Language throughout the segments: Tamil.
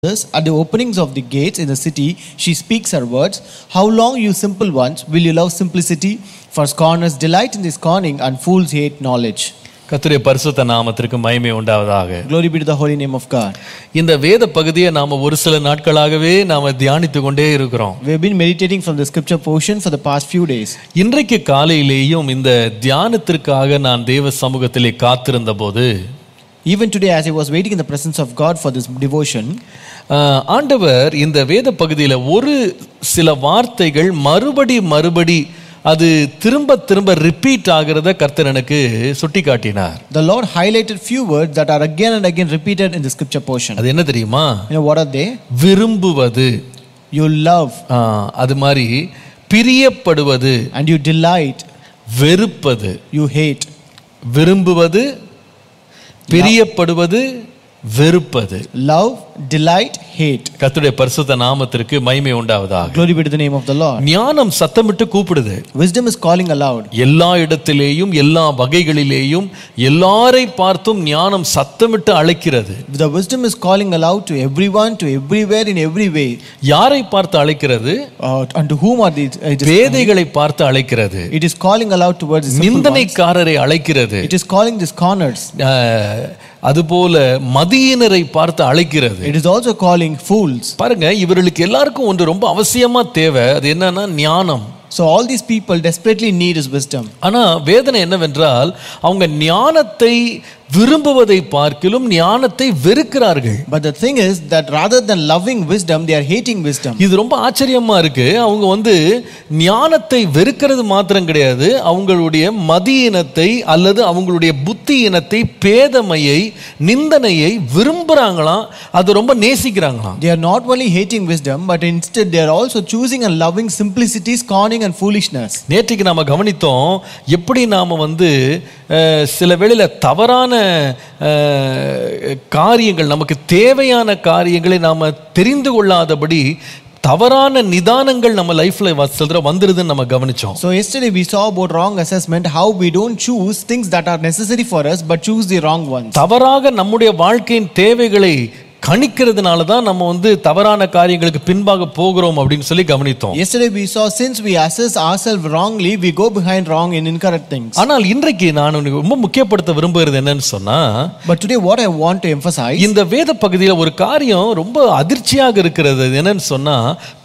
Thus, at the openings of the gates in the city, she speaks her words. How long, you simple ones, will you love simplicity? For scorners delight in the scorning, and fools hate knowledge. கர்த்தருடைய பரிசுத்த நாமத்திற்கு மகிமை உண்டாவதாக Glory be to the holy name of God. இந்த வேத பகுதியை நாம ஒரு சில நாட்களாகவே நாம தியானித்து கொண்டே இருக்கிறோம் We have been meditating from the scripture portion for the past few days. இன்றைக்கு காலையிலேயும் இந்த தியானத்திற்காக நான் தேவ சமூகத்திலே காத்திருந்த போது Even today, as I was waiting in the presence of God for this devotion, ஆஹ், ஆண்டவர் இந்த வேத பகுதியில் ஒரு சில வார்த்தைகள் மறுபடி மறுபடி அது திரும்ப திரும்ப ரிப்பீட் ஆகிறத கர்த்தர் எனக்கு சுட்டி காட்டினார் the Lord highlighted few words that are again and again repeated in the scripture portion. அது என்ன தெரியுமா You know, what are they? விரும்புவது You love ஆஹ், அது மாதிரி பிரியப்படுவது and you delight, வெறுப்பது you hate. விரும்புவது பிரியப்படுவது வெறுப்பது Love, delight, hate. கர்த்தருடைய பரிசுத்த நாமத்திற்கு மகிமை உண்டாவதாக Glory be to the name of the Lord. ஞானம் சத்தமிட்டு கூப்பிடுது Wisdom is calling aloud. எல்லா இடத்திலேயும் எல்லா வகைகளிலேயும் எல்லாரை பார்த்தும் ஞானம் சத்தமிட்டு அழைக்கிறது The wisdom is calling aloud to everyone, to everywhere, in every way. யாரை பார்த்து அழைக்கிறது Uh, unto whom are these? It is, வேதைகளை பார்த்து அழைக்கிறது it is calling aloud towards the simple ones. நிந்தனைக்காரரை அழைக்கிறது It is calling these corners. அஹ், அதுபோல மதியினரை பார்த்து அழைக்கிறது It is also calling fools. பாருங்க இவர்களுக்கு எல்லாருக்கும் ஒன்று ரொம்ப அவசியமா தேவை அது என்னன்னா ஞானம் So all these people desperately need is wisdom. ஆனா வேதனை என்னவென்றால் அவங்க ஞானத்தை விரும்புவதை பார்க்கிலும் ஞானத்தை வெறுக்கிறார்கள் But the thing is that rather than loving wisdom, they are hating wisdom. இது ரொம்ப ஆச்சரியமா இருக்கு அவங்க வந்து ஞானத்தை வெறுக்கிறது மாத்திரம் கிடையாது அவங்களுடைய மதியினத்தை அல்லது அவங்களுடைய புத்தி இனத்தை பேதமையை நிந்தனையை விரும்புறாங்களாம் அது ரொம்ப நேசிக்கிறாங்களாம் They are not only hating wisdom, but instead they are also choosing and loving simplicity, scorning, and foolishness. நேற்றுக்கு நாம கவனித்தோம் எப்படி நாம வந்து அஹ், சில வேளையில தவறான அஹ், காரியங்கள் நமக்கு தேவையான காரியங்களை நாம தெரிந்து கொள்ளாதபடி தவறான நிதானங்கள் நம்ம லைஃப்ல சில வந்துருதுன்னு நம்ம கவனிச்சோம் So yesterday we saw about wrong assessment, how we don't choose things that are necessary for us, but choose the wrong ones. தவறாக நம்முடைய வாழ்க்கையின் தேவைகளை கணிக்கிறதுனால தான் நம்ம வந்து தவறான காரியங்களுக்கு பின்பாக போகிறோம் அப்படின்னு சொல்லி கவனித்தோம் Yesterday we saw since we assess ourselves wrongly, we go behind wrong in incorrect things. ஆனால் இன்றைக்கு நான் உனக்கு ரொம்ப முக்கியப்படுத்த விரும்புகிறது என்னன்னு சொன்னா But today what I want to emphasize, இந்த வேத பகுதியில் ஒரு காரியம் ரொம்ப அதிர்ச்சியாக இருக்கிறது அது என்னன்னு சொன்னா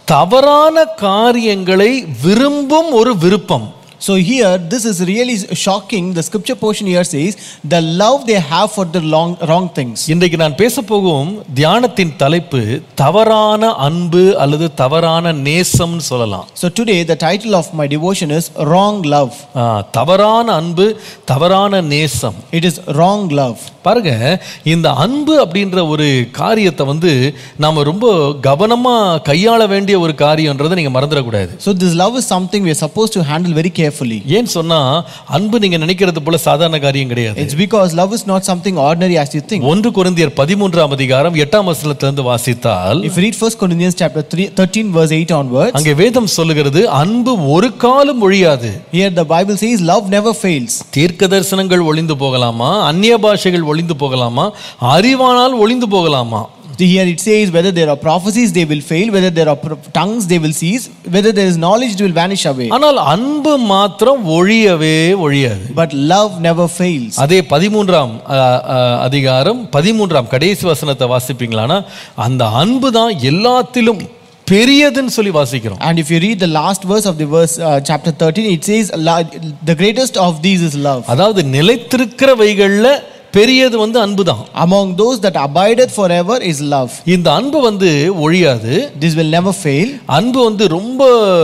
தவறான காரியங்களை விரும்பும் ஒரு விருப்பம் so here this is really shocking. The scripture portion here says the love they have for the long, wrong things. இன்றைக்கு நான் பேச போகும் தியானத்தின் தலைப்பு தவறான அன்பு அல்லது தவறான நேசம்னு சொல்லலாம் So today the title of my devotion is wrong love. ஆ, தவறான அன்பு தவறான நேசம் It is wrong love. பாருங்க இந்த அன்பு அப்படின்ற ஒரு காரியத்தை வந்து நாம ரொம்ப கவனமா கையாள வேண்டிய ஒரு காரியம்ன்றதை நீங்க மறந்துடக்கூடாது So this love is something we are supposed to handle very carefully. ஏன் சொன்னா அன்பு நீங்க நினைக்கிறது போல சாதாரண காரியம் கிடையாது It's because love is not something ordinary as you think. ஒன்று கொரிந்தியர் பதிமூன்றாம் அதிகாரம் எட்டாம் வசனத்திலிருந்து வாசித்தால் If you read 1 Corinthians chapter 3, 13 verse 8 onwards, அங்கே வேதம் சொல்லுகிறது அன்பு ஒரு காலம் ஒழியாது here the Bible says love never fails. தீர்க்க தரிசனங்கள் ஒளிந்து போகலாமா அந்நிய பாஷைகள் ஒளிந்து போகலாமா அறிவானால் ஒளிந்து போகலாமா Here it says whether there are prophecies they will fail, whether there are pro- tongues they will cease, whether there is knowledge it will vanish away. ஆனால் அன்பு மாத்திரம் ஒழியவே ஒழியாது But love never fails. அதே பதிமூன்றாம் அ, அ, அதிகாரம் பதிமூன்றாம் கடைசி வசனத்தை வாசிப்பீங்களானா அந்த அன்பு தான் எல்லாத்திலும் பெரியதுன்னு சொல்லி வாசிக்கிறோம் And if you read the last verse of the verse uh, chapter 13, it says "La- the greatest of these is love. அதாவது நிலைத்திருக்கிறவைகள்ல பெரியது வந்து அன்பு தான் Among those that abideth forever is love. இந்த அன்பு வந்து ஒழியாது This will never fail. அன்பு வந்து ரொம்ப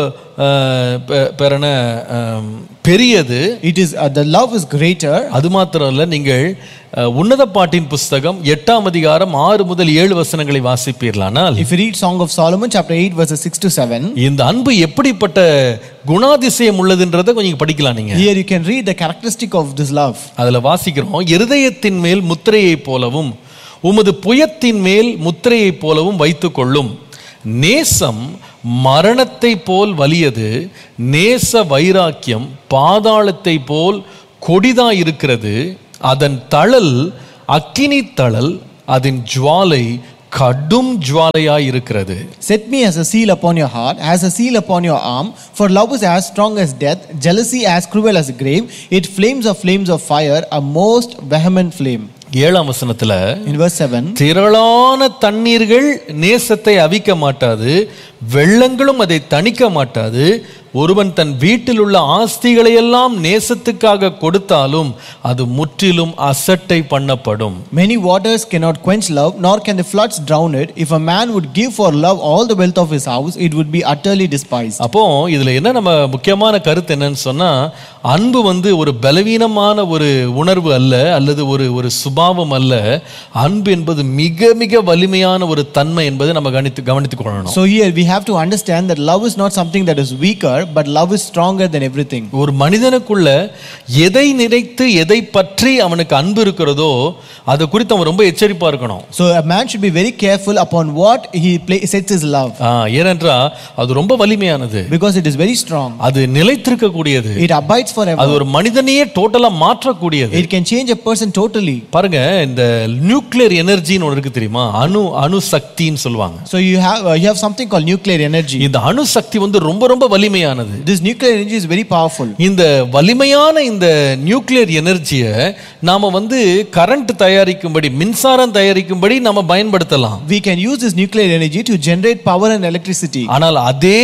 அஹ், பெ- பெறன அஹ், பெரியது It is uh, the love is greater. அது மாத்திரம் இல்ல நீங்கள் அஹ், உன்னத பாட்டின் புஸ்தகம் எட்டாம் அதிகாரம் ஆறு முதல் ஏழு வசனங்களை வாசிப்பீர்களானால் If you read Song of Solomon chapter 8 verses 6 to 7, இந்த அன்பு எப்படிப்பட்ட குணாதிசயம் உள்ளதுன்றதை கொஞ்சம் படிக்கலாம் நீங்க here you can read the characteristic of this love. அதுல வாசிக்கிறோம் இருதயத்தின் மேல் முத்திரையைப் போலவும் உமது புயத்தின் மேல் முத்திரையைப் போலவும் வைத்துக்கொள்ளும் நேசம் மரணத்தை போல் வலியது நேச வைராக்கியம் பாதாளத்தை போல் கொடிதாய் இருக்கிறது அதன் தழல் அக்கினி தழல் அதன் ஜுவாலை கடும் ஜுவாலையாய் இருக்கிறது Set me as a seal upon your heart, as a seal upon your arm, for love is as strong as death, jealousy as cruel as a grave. It flames of flames of fire, a most vehement flame. ஏழாம் வசனத்துல In verse 7, திரளான தண்ணீர்கள் நேசத்தை அவிக்க மாட்டாது வெள்ளங்களும் அதை தணிக்க மாட்டாது ஒருவன் தன் வீட்டில் உள்ள ஆஸ்திகளை எல்லாம் நேசத்துக்காக கொடுத்தாலும் அது முற்றிலும் அசட்டை பண்ணப்படும் Many waters cannot quench love, nor can the floods drown it. If a man would give for love all the wealth of his house, it would be utterly despised. அப்போ இதுல என்ன நம்ம முக்கியமான கருத்து என்னன்னு சொன்னா அன்பு வந்து ஒரு பலவீனமான ஒரு உணர்வு அல்ல அல்லது ஒரு ஒரு சுபாவம் அல்ல அன்பு என்பது மிக மிக வலிமையான ஒரு தன்மை என்பதை நம்ம கவனித்து கவனித்துக் கொள்ளணும் So here we have to understand that love is not something that is weaker, but love is stronger than everything. ஒரு மனிதனுக்குள்ள எதை நினைத்து எதை பற்றி அவனுக்கு அன்பு இருக்கிறதோ அதை குறித்து அவன் ரொம்ப எச்சரிப்பா இருக்கணும் So a man should be very careful upon what he pla- sets his love, ஆ, ஏனென்றா அது ரொம்ப வலிமையானது because it is very strong. அது நிலைத்திருக்க கூடியது It abides forever. அது ஒரு மனிதனையே டோட்டலா மாற்றக்கூடியது It can change a person totally. பாருங்க இந்த நியூக்ளியர் எனர்ஜின்னு ஒன்று இருக்கு தெரியுமா அணு அணு சக்தின்னு சொல்லுவாங்க So you have uh, you have something called nuclear energy. இந்த அணு சக்தி வந்து ரொம்ப ரொம்ப வலிமையானது This nuclear energy is very powerful. இந்த வலிமையான இந்த நியூக்ளியர் எனர்ஜியை நாம வந்து கரண்ட் தயாரிக்கும்படி மின்சாரம் தயாரிக்கும்படி நம்ம பயன்படுத்தலாம் We can use this nuclear energy to generate power and electricity. ஆனால் அதே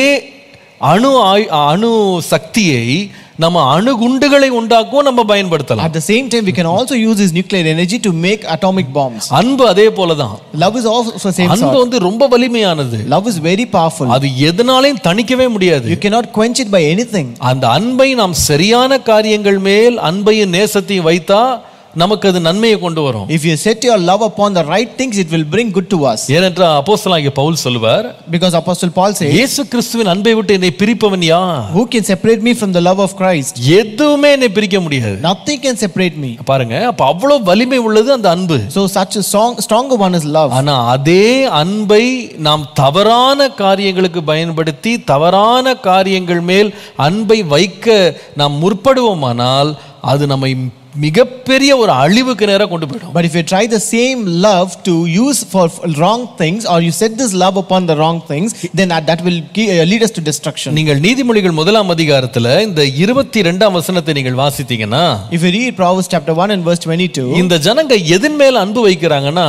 அணு ஆய்- அணு சக்தியை நம்ம அணுகுண்டுகளை உண்டாக்கவும் நம்ம பயன்படுத்தலாம் At the same time, we can also use this nuclear energy to make atomic bombs. அன்பு அதே போலதான் Love is also same அன்பு sort. வந்து ரொம்ப வலிமையானது Love is very powerful. அது எதனாலையும் தணிக்கவே முடியாது You cannot quench it by anything. அந்த அன்பை நாம் சரியான காரியங்கள் மேல் அன்பையும் நேசத்தையும் வைத்தா நமக்கு அது நன்மையை கொண்டு வரும் If you set your love upon the right things, it will bring good to us. ஏனென்றால் அப்போஸ்தலனாகிய பவுல் சொல்லுவார் Because Apostle Paul says, இயேசு கிறிஸ்துவின் அன்பை விட்டு என்னை பிரிப்பவன் யார் Who can separate me from the love of Christ? எதுவுமே என்னை பிரிக்க முடியாது Nothing can separate me. பாருங்க அப்ப அவ்வளவு வலிமை உள்ளது அந்த அன்பு So, such a strong, stronger one is love. ஆனா அதே அன்பை நாம் தவறான காரியங்களுக்கு பயன்படுத்தி தவறான காரியங்கள் மேல் அன்பை வைக்க நாம் முற்படுவோமானால் அது நம்மை மிகப்பெரிய ஒரு அழிவுக்கு நேரா கொண்டு போயிடும் But if you try the same love to use for f- wrong things, or you set this love upon the wrong things, then that, that will gi- uh, lead us to destruction. நீங்கள் நீதிமொழிகள் முதலாம் அதிகாரத்துல இந்த இருபத்தி ரெண்டாம் வசனத்தை நீங்கள் வாசித்தீங்கன்னா If you read Proverbs chapter 1 and verse 22, இந்த ஜனங்க எதன் மேல் அன்பு வைக்கிறாங்கன்னா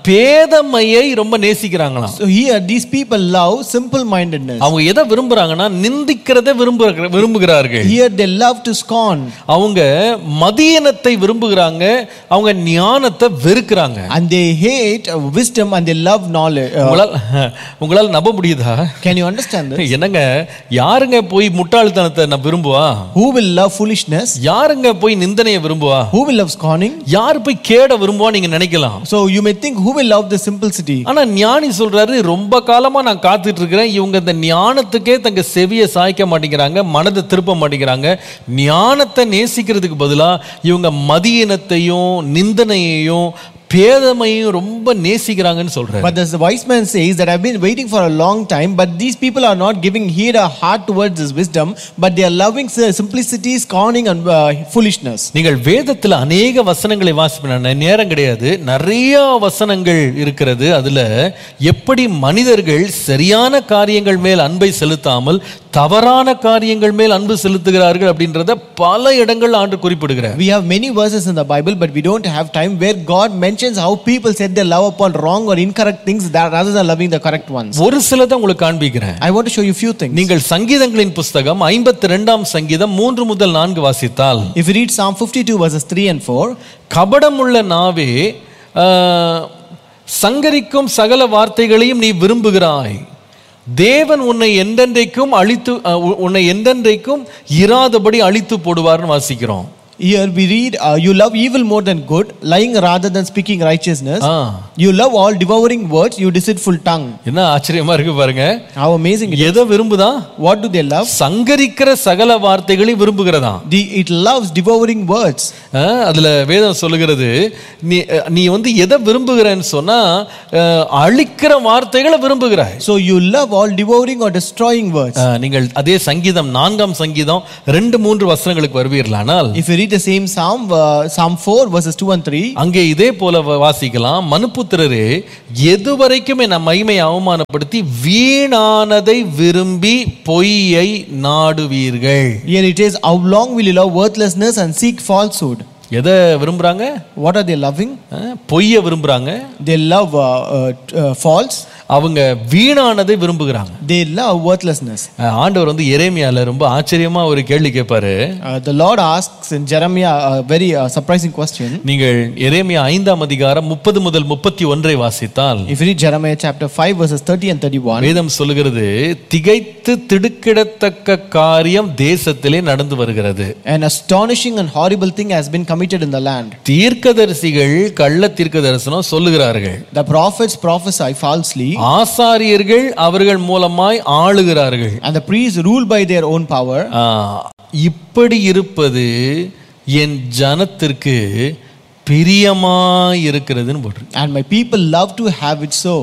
பேதமையை ரொம்ப நேசிக்கிறாங்களாம் so here these people love simple mindedness. அவங்க எதை விரும்புறாங்கன்னா நிந்திக்கிறதை விரும்புற விரும்புகிறார்கள் Here they love to scorn அவங்க மதியனத்தை விரும்புகிறாங்க அவங்க ஞானத்தை வெறுக்கிறாங்க and they hate uh, wisdom and they love knowledge. Uh, உங்களால் உங்களால் நம்ப முடியுதா can you understand this? என்னங்க யாருங்க போய் முட்டாள்தனத்தை நான் விரும்புவா Who will love foolishness? யாருங்க போய் நிந்தனையை விரும்புவா Who will love scorning? யார் போய் கேட விரும்புவா நீங்க நினைக்கலாம் So you may think, who will love the simplicity? ஆனா ஞானி சொல்றாரு ரொம்ப காலமா நான் காத்துட்டு இருக்கிறேன் இவங்க இந்த ஞானத்துக்கே தங்க செவியை சாய்க்க மாட்டேங்கிறாங்க மனதை திருப்ப மாட்டேங்கிறாங்க ஞானத்தை நேசிக்கிறதுக்கு பதிலா இவங்க மதியினத்தையும் நிந்தனையையும் பேதமையும் ரொம்ப நேசிக்கிறாங்கன்னு சொல்றாரு But the wise man says that I've been waiting for a long time, but these people are not giving heed or heart towards this wisdom, but they are loving si- simplicity, scorning, and uh, foolishness. நீங்கள் வேதத்துல அநேக வசனங்களை வாசிப்பீங்க நேரம் கிடையாது நிறைய வசனங்கள் இருக்கிறது அதுல எப்படி மனிதர்கள் சரியான காரியங்கள் மேல் அன்பை செலுத்தாமல் தவறான காரியங்கள் மேல் அன்பு செலுத்துகிறார்கள் அப்படின்றத பல இடங்கள் ஆண்டு குறிப்பிடுகிறார் We have many verses in the Bible, but we don't have time where God mentions how people set their love upon wrong or incorrect things that, rather than loving the correct ones. ஒரு சிலதை உங்களுக்கு காண்பிக்கிறேன் I want to show you few things. நீங்கள் சங்கீதங்களின் புஸ்தகம் ஐம்பத்தி ரெண்டாம் சங்கீதம் மூன்று முதல் நான்கு வாசித்தால் If you read Psalm 52, verses 3 and 4, கபடமுள்ள நாவே ஆஹ், சங்கரிக்கும் சகல வார்த்தைகளையும் நீ விரும்புகிறாய் தேவன் உன்னை என்றென்றைக்கும் அழித்து அஹ், உ- உன்னை என்றென்றைக்கும் இராதபடி அழித்து போடுவார்னு வாசிக்கிறோம் here we read, uh, You love evil more than good, lying rather than speaking righteousness. Ah, You love all devouring words, you deceitful tongue. என்ன ஆச்சரியமா இருக்கு பாருங்க How amazing it is. எதை விரும்புதா What do they love? சங்கரிக்கிற சகல வார்த்தைகளையும் விரும்புகிறதாம் The, it loves devouring words. அஹ், அதுல வேதம் சொல்லுகிறது நீ அஹ், நீ வந்து எதை விரும்புகிறன்னு சொன்னா அஹ், அழிக்கிற வார்த்தைகளை விரும்புகிறாய் So you love all devouring or destroying words. அஹ், நீங்கள் அதே சங்கீதம் நான்காம் சங்கீதம் ரெண்டு மூன்று வசனங்களுக்கு வருவீர்களானால் If you read read the same Psalm, uh, Psalm 4, verses 2 and 3, அங்கே இதே போல வ- வாசிக்கலாம் மனுப்புத்திரரே எது வரைக்கும் என் மகிமை அவமானப்படுத்தி வீணானதை விரும்பி பொய்யை நாடுவீர்கள் here it is, How long will you love worthlessness and seek falsehood? எதை விரும்புறாங்க What are they loving? அஹ், பொய்யை விரும்புறாங்க They love uh, uh, t- uh, false, அவங்க வீணானதை விரும்புகிறாங்க they love worthlessness. அஹ், ஆண்டவர் வந்து எரேமியால ரொம்ப ஆச்சரியமா ஒரு கேள்வி கேட்பாரு Uh, the Lord asks in Jeremiah a very uh, surprising question. நீங்கள் எரேமியா ஐந்தாம் அதிகாரம் முப்பது முதல் முப்பத்தி ஒன்றை வாசித்தால் If you read Jeremiah chapter 5, verses 30 and 31, வேதம் சொல்லுகிறது திகைத்து திடுக்கிடத்தக்க காரியம் தேசத்திலே நடந்து வருகிறது an astonishing and horrible thing has been committed in the land. தீர்க்கதரிசிகள் கள்ள தீர்க்க தரிசனம் சொல்லுகிறார்கள் The prophets prophesy falsely, ஆசாரியர்கள் அவர்கள் மூலமாய் ஆளுகிறார்கள் and the priests rule by their own power. ஆ, இப்படி இருப்பது என் ஜனத்திற்கு பிரியமாய் இருக்கிறதுன்னு போட்டிருக்கு And my people love to have it so.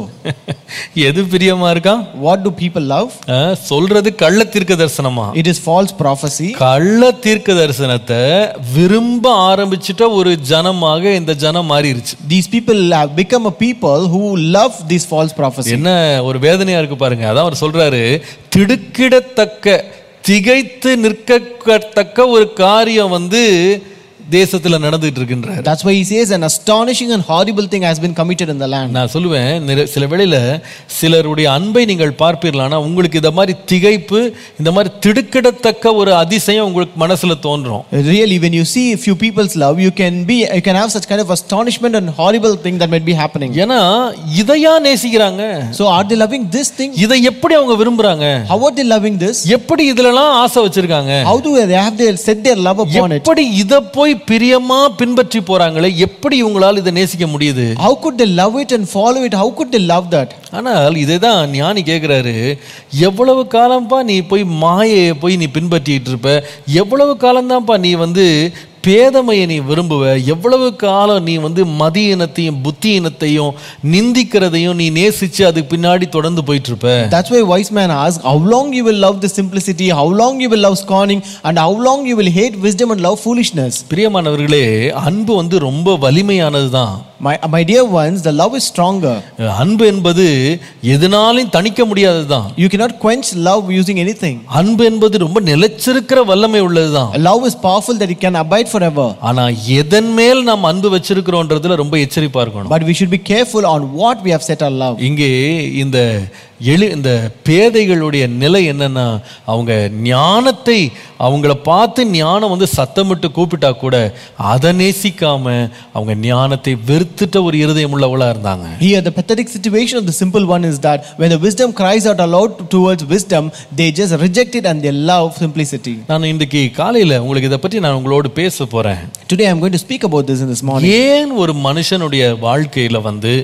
எது பிரியமா இருக்கா What do people love? ஆ, சொல்றது கள்ள தீர்க்க தரிசனமா It is false prophecy. கள்ள தீர்க்க தரிசனத்தை விரும்ப ஆரம்பிச்சிட்ட ஒரு ஜனமாக இந்த ஜனம் மாறிடுச்சு These people have become a people who love this false prophecy. என்ன ஒரு வேதனையா இருக்கு பாருங்க அதான் அவர் சொல்றாரு திடுக்கிடத்தக்க திகைத்து நிற்கத்தக்க ஒரு காரியம் வந்து தேசத்துல நடந்துட்டு இருக்கின்றார் That's why he says an astonishing and horrible thing has been committed in the land. நான் சொல்லுவேன் நிற- சில வேளையில சிலருடைய அன்பை நீங்கள் பார்ப்பீர்களானா உங்களுக்கு இந்த மாதிரி திகைப்பு இந்த மாதிரி திடுக்கிடத்தக்க ஒரு அதிசயம் உங்களுக்கு மனசுல தோன்றும் Really, when you see few people's love, you can be you can have such kind of astonishment and horrible thing that might be happening. ஏன்னா இதையா நேசிக்கிறாங்க So are they loving this thing? இதை எப்படி அவங்க விரும்புறாங்க How are they loving this? எப்படி இதுலலாம் ஆசை வச்சிருக்காங்க How do they have they set their love upon it? எப்படி இத போய் பிரியமா பின்பற்றி போறாங்களே எப்படி இவங்களால் இதை நேசிக்க முடியுது How could they love it and follow it? How could they love that? ஆனால் இதை தான் ஞானி கேட்குறாரு எவ்வளவு காலம்ப்பா நீ போய் மாயையை போய் நீ பின்பற்றிட்டு இருப்ப எவ்வளவு காலம்தான்ப்பா நீ வந்து பேதமையை நீ விரும்புவ எவ்வளவு காலம் நீ வந்து மதியினத்தையும் புத்தியினத்தையும் நிந்திக்கிறதையும் நீ நேசிச்சு அதுக்கு பின்னாடி தொடர்ந்து போயிட்டு இருப்ப That's why wise man asks, How long you will love the simplicity, how long you will love scorning, and how long you will hate wisdom and love foolishness. பிரியமானவர்களே அன்பு வந்து ரொம்ப வலிமையானது தான் My, my dear ones, the love is stronger. அன்பு என்பது எதனாலையும் தணிக்க முடியாதது தான் You cannot quench love using anything. அன்பு என்பது ரொம்ப நிலைச்சிருக்கிற வல்லமை உள்ளதுதான் Love is powerful that it can abide forever. ஆனா எதன் மேல் நாம் அன்பு வச்சிருக்கிறோன்றதுல ரொம்ப எச்சரிப்பா இருக்கணும் But we should be careful on what we have set our love. இங்கே இந்த எழு இந்த பேதைகளுடைய நிலை என்னன்னா அவங்க ஞானத்தை அவங்கள பார்த்து ஞானம் வந்து சத்தமிட்டு கூப்பிட்டா கூட அதை நேசிக்காம அவங்க ஞானத்தை வெறுத்துட்ட ஒரு இருதயம் உள்ளவளா இருந்தாங்க Here, the pathetic situation of the simple one is that when the wisdom cries out aloud towards wisdom, they just reject it and they love simplicity. நான் இன்றைக்கு காலையில உங்களுக்கு இதை பற்றி நான் உங்களோடு பேச போறேன் Today, I'm going to speak about this in this morning. ஏன் ஒரு மனுஷனுடைய வாழ்க்கையில வந்து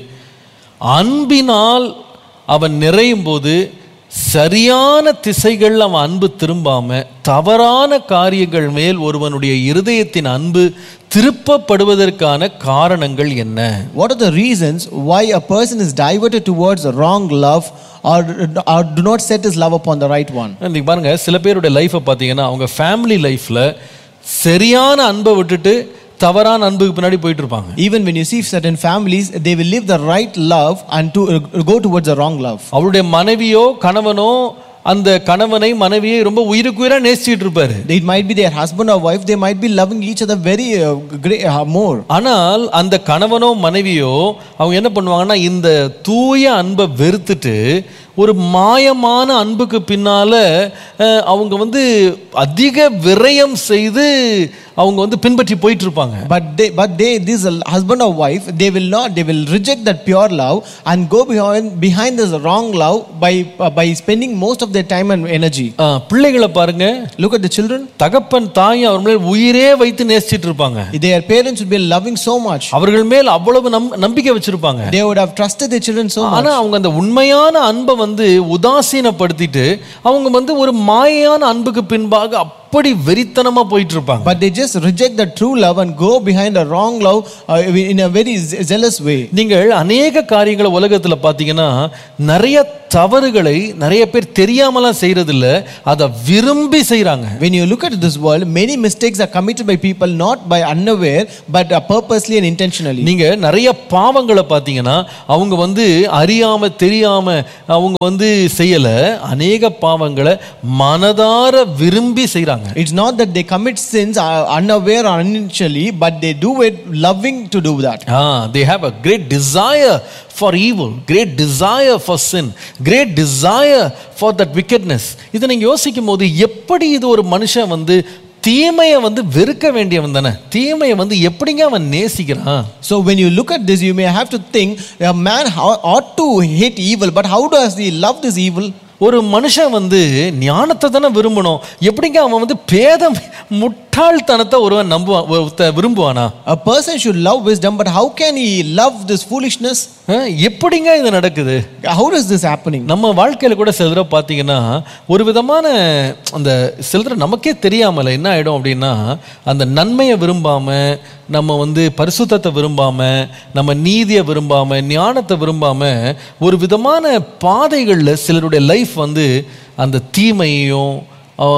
அன்பினால் அவன் நிறையும் போது சரியான திசைகள் அவன் அன்பு திரும்பாம தவறான காரியங்கள் மேல் ஒருவனுடைய இருதயத்தின் அன்பு திருப்பப்படுவதற்கான காரணங்கள் என்ன What are the reasons why a person is diverted towards the wrong love or, or do not set his love upon the right one? இன்னைக்கு பாருங்க சில பேருடைய லைஃப்பை பார்த்தீங்கன்னா அவங்க ஃபேமிலி லைஃப்ல சரியான அன்பை விட்டுட்டு தவறான அன்புக்கு பின்னாடி போயிட்டு இருப்பாங்க Even when you see certain families, they will live the right love and to uh, go towards the wrong love. அவருடைய மனைவியோ கணவனோ அந்த கணவனை மனைவியை ரொம்ப உயிருக்கு உயிரா நேசிச்சிட்டு இருப்பாரு It might be their husband or wife, they might be loving each other very uh, great, uh, more. ஆனால் அந்த கணவனோ மனைவியோ அவங்க என்ன பண்ணுவாங்கன்னா இந்த தூய அன்பை வெறுத்துட்டு ஒரு மாயமான அன்புக்கு பின்னால அஹ், அவங்க வந்து அதிக விரயம் செய்து அவங்க வந்து பின்பற்றி போயிட்டு இருப்பாங்க But they, but they, this husband or wife, they will not, they will reject that pure love and go behind, behind this wrong love by, uh, by spending most of their time and energy. அஹ், பிள்ளைகளை பாருங்க Look at the children. தகப்பன் தாயும் அவர் மேல் உயிரே வைத்து நேசிச்சிட்டு இருப்பாங்க Their parents would be loving so much. அவர்கள் மேல் அவ்வளவு நம் நம்பிக்கை வச்சிருப்பாங்க They would have trusted their children so much. ஆனா அவங்க அந்த உண்மையான அன்பை வந்து உதாசீனப்படுத்திட்டு அவங்க வந்து ஒரு மாயையான அன்புக்கு பின்பாக அப்படி வெறித்தனமா போயிட்டு இருப்பாங்க But they just reject the true love and go behind a wrong love uh, in a very ze- zealous way. நீங்கள் அநேக காரியங்களை உலகத்துல பார்த்தீங்கன்னா நிறைய தவறுகளை நிறைய பேர் தெரியாமலாம் செய்யறது இல்ல அதை விரும்பி செய்றாங்க When you look at this world, many mistakes are committed by people not by unaware but uh, purposely and intentionally. நீங்க நிறைய பாவங்களை பார்த்தீங்கன்னா அவங்க வந்து அறியாம தெரியாம அவங்க வந்து செய்யல அநேக பாவங்களை மனதார விரும்பி செய்றாங்க It's not that they commit sins uh, unaware or unintentionally, but they do it loving to do that. Ah they have a great desire for evil great desire for sin great desire for that wickedness இதை நீங்க யோசிக்கும் போது எப்படி இது ஒரு மனுஷன் வந்து தீமையை வந்து வெறுக்க வேண்டியவன் தானே தீமையை வந்து எப்படிங்க அவன் நேசிக்கிறான் So when you look at this, you may have to think, a man how- ought to hate evil, but how does he love this evil? ஒரு மனுஷன் வந்து ஞானத்தை தானே விரும்பணும் எப்படிங்க அவன் வந்து பேதம் முட்டாள்தனத்தை ஒருவன் நம்புவான் ஒருத்தன் விரும்புவானா A person should love wisdom, but how can he love this foolishness? ஆ, எப்படிங்க இது நடக்குது How is this happening? நம்ம வாழ்க்கையில கூட சில தடவை பார்த்தீங்கன்னா ஒரு விதமான அந்த சில தடவை நமக்கே தெரியாமல என்ன ஆயிடும் அப்படின்னா அந்த நன்மையை விரும்பாம நம்ம வந்து பரிசுத்தத்தை விரும்பாம நம்ம நீதியை விரும்பாம ஞானத்தை விரும்பாம ஒரு விதமான பாதைகளில் சிலருடைய லைஃப் வந்து அந்த தீமையையும் ஆ,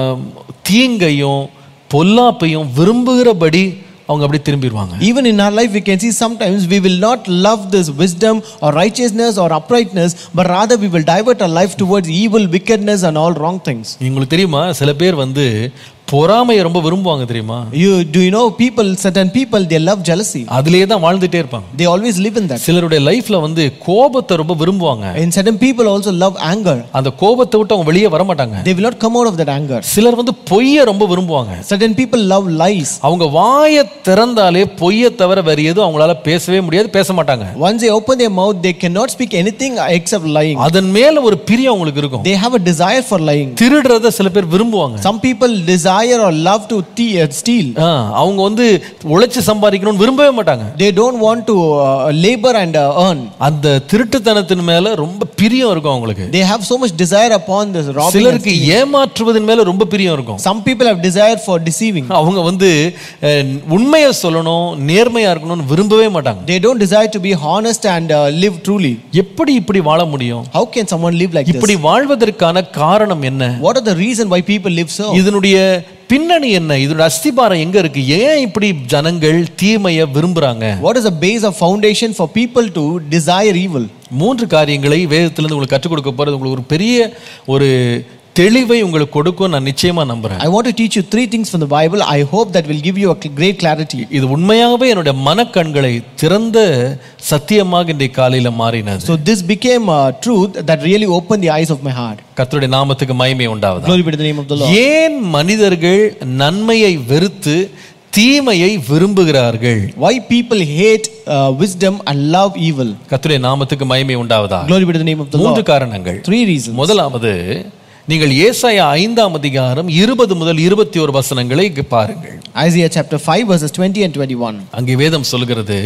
தீங்கையும் பொல்லாப்பையும் விரும்புகிறபடி அவங்க அப்படி திரும்பிடுவாங்க Even in our life, we can see sometimes we will not love this wisdom or righteousness or uprightness, but rather we will divert our life towards evil, wickedness, and all wrong things. உங்களுக்கு தெரியுமா சில பேர் வந்து பொறாமையை ரொம்ப விரும்புவாங்க தெரியுமா You do you know people, certain people, they love jealousy. அதுலேயே தான் வாழ்ந்துட்டே இருப்பாங்க They always live in that. சிலருடைய லைஃப்ல வந்து கோபத்தை ரொம்ப விரும்புவாங்க And certain people also love anger. அந்த கோபத்தை விட்டு அவங்க வெளியே வர மாட்டாங்க They will not come out of that anger. சிலர் வந்து பொய்யை ரொம்ப விரும்புவாங்க Certain people love lies. அவங்க வாயை திறந்தாலே பொய்யை தவிர வேற எதுவும் அவங்களால பேசவே முடியாது பேச மாட்டாங்க Once they open their mouth, they cannot speak anything except lying. அதன் மேல ஒரு பிரியம் அவங்களுக்கு இருக்கும் They have a desire for lying. திருடுறத சில பேர் விரும்புவாங்க Some people desire or love to thie- uh, steal. ஆ, அவங்க வந்து உழைச்சு சம்பாதிக்கணும்னு விரும்பவே மாட்டாங்க They don't want to uh, labor and uh, earn. அந்த திருட்டுத்தனத்தின் மேல ரொம்ப பிரியம் இருக்கும் அவங்களுக்கு They have so much desire upon this robbing. and சிலருக்கு ஏமாற்றுவதன் மேல ரொம்ப பிரியம் இருக்கும் Some people have desire for deceiving. அவங்க வந்து அஹ், உண்மையை சொல்லணும் நேர்மையா இருக்கணும்னு விரும்பவே மாட்டாங்க They don't desire to be honest and uh, live truly. எப்படி இப்படி வாழ முடியும் How can someone live like இப்படி this? வாழ்வதற்கான காரணம் என்ன What are the reason why people live so? இதனுடைய பின்னணி என்ன இதனுடைய அஸ்திபாரம் எங்க இருக்கு ஏன் இப்படி ஜனங்கள் தீமையை விரும்புறாங்க What is the base of foundation for people to desire evil? மூன்று காரியங்களை வேதத்திலிருந்து உங்களுக்கு கற்றுக் கொடுக்க போறது உங்களுக்கு ஒரு பெரிய ஒரு தெளிவை உங்களுக்கு கொடுக்கும் நான் நிச்சயமா நம்புறேன் I want to teach you three things from the Bible. I hope that will give you a great clarity. இது உண்மையாகவே என்னுடைய மனக்கண்களை திறந்த சத்தியமாக இன்றைய காலையில மாறினது So this became a truth that really opened the eyes of my heart. கர்த்தருடைய நாமத்துக்கு மகிமை உண்டாவதா Glory be to the name of the Lord. ஏன் மனிதர்கள் நன்மையை வெறுத்து தீமையை விரும்புகிறார்கள் Why people hate uh, wisdom and love evil? கர்த்தருடைய நாமத்துக்கு மகிமை உண்டாவதா Glory be to the name of the மூன்று Lord. காரணங்கள் Three reasons. முதலாவது நீங்கள் ஏசாயா ஐந்தாம் அதிகாரம் இருபது முதல் இருபத்தி ஒரு வசனங்களை இங்கு பாருங்கள் Isaiah chapter 5, verses 20 and 21. அங்கே வேதம் சொல்கிறது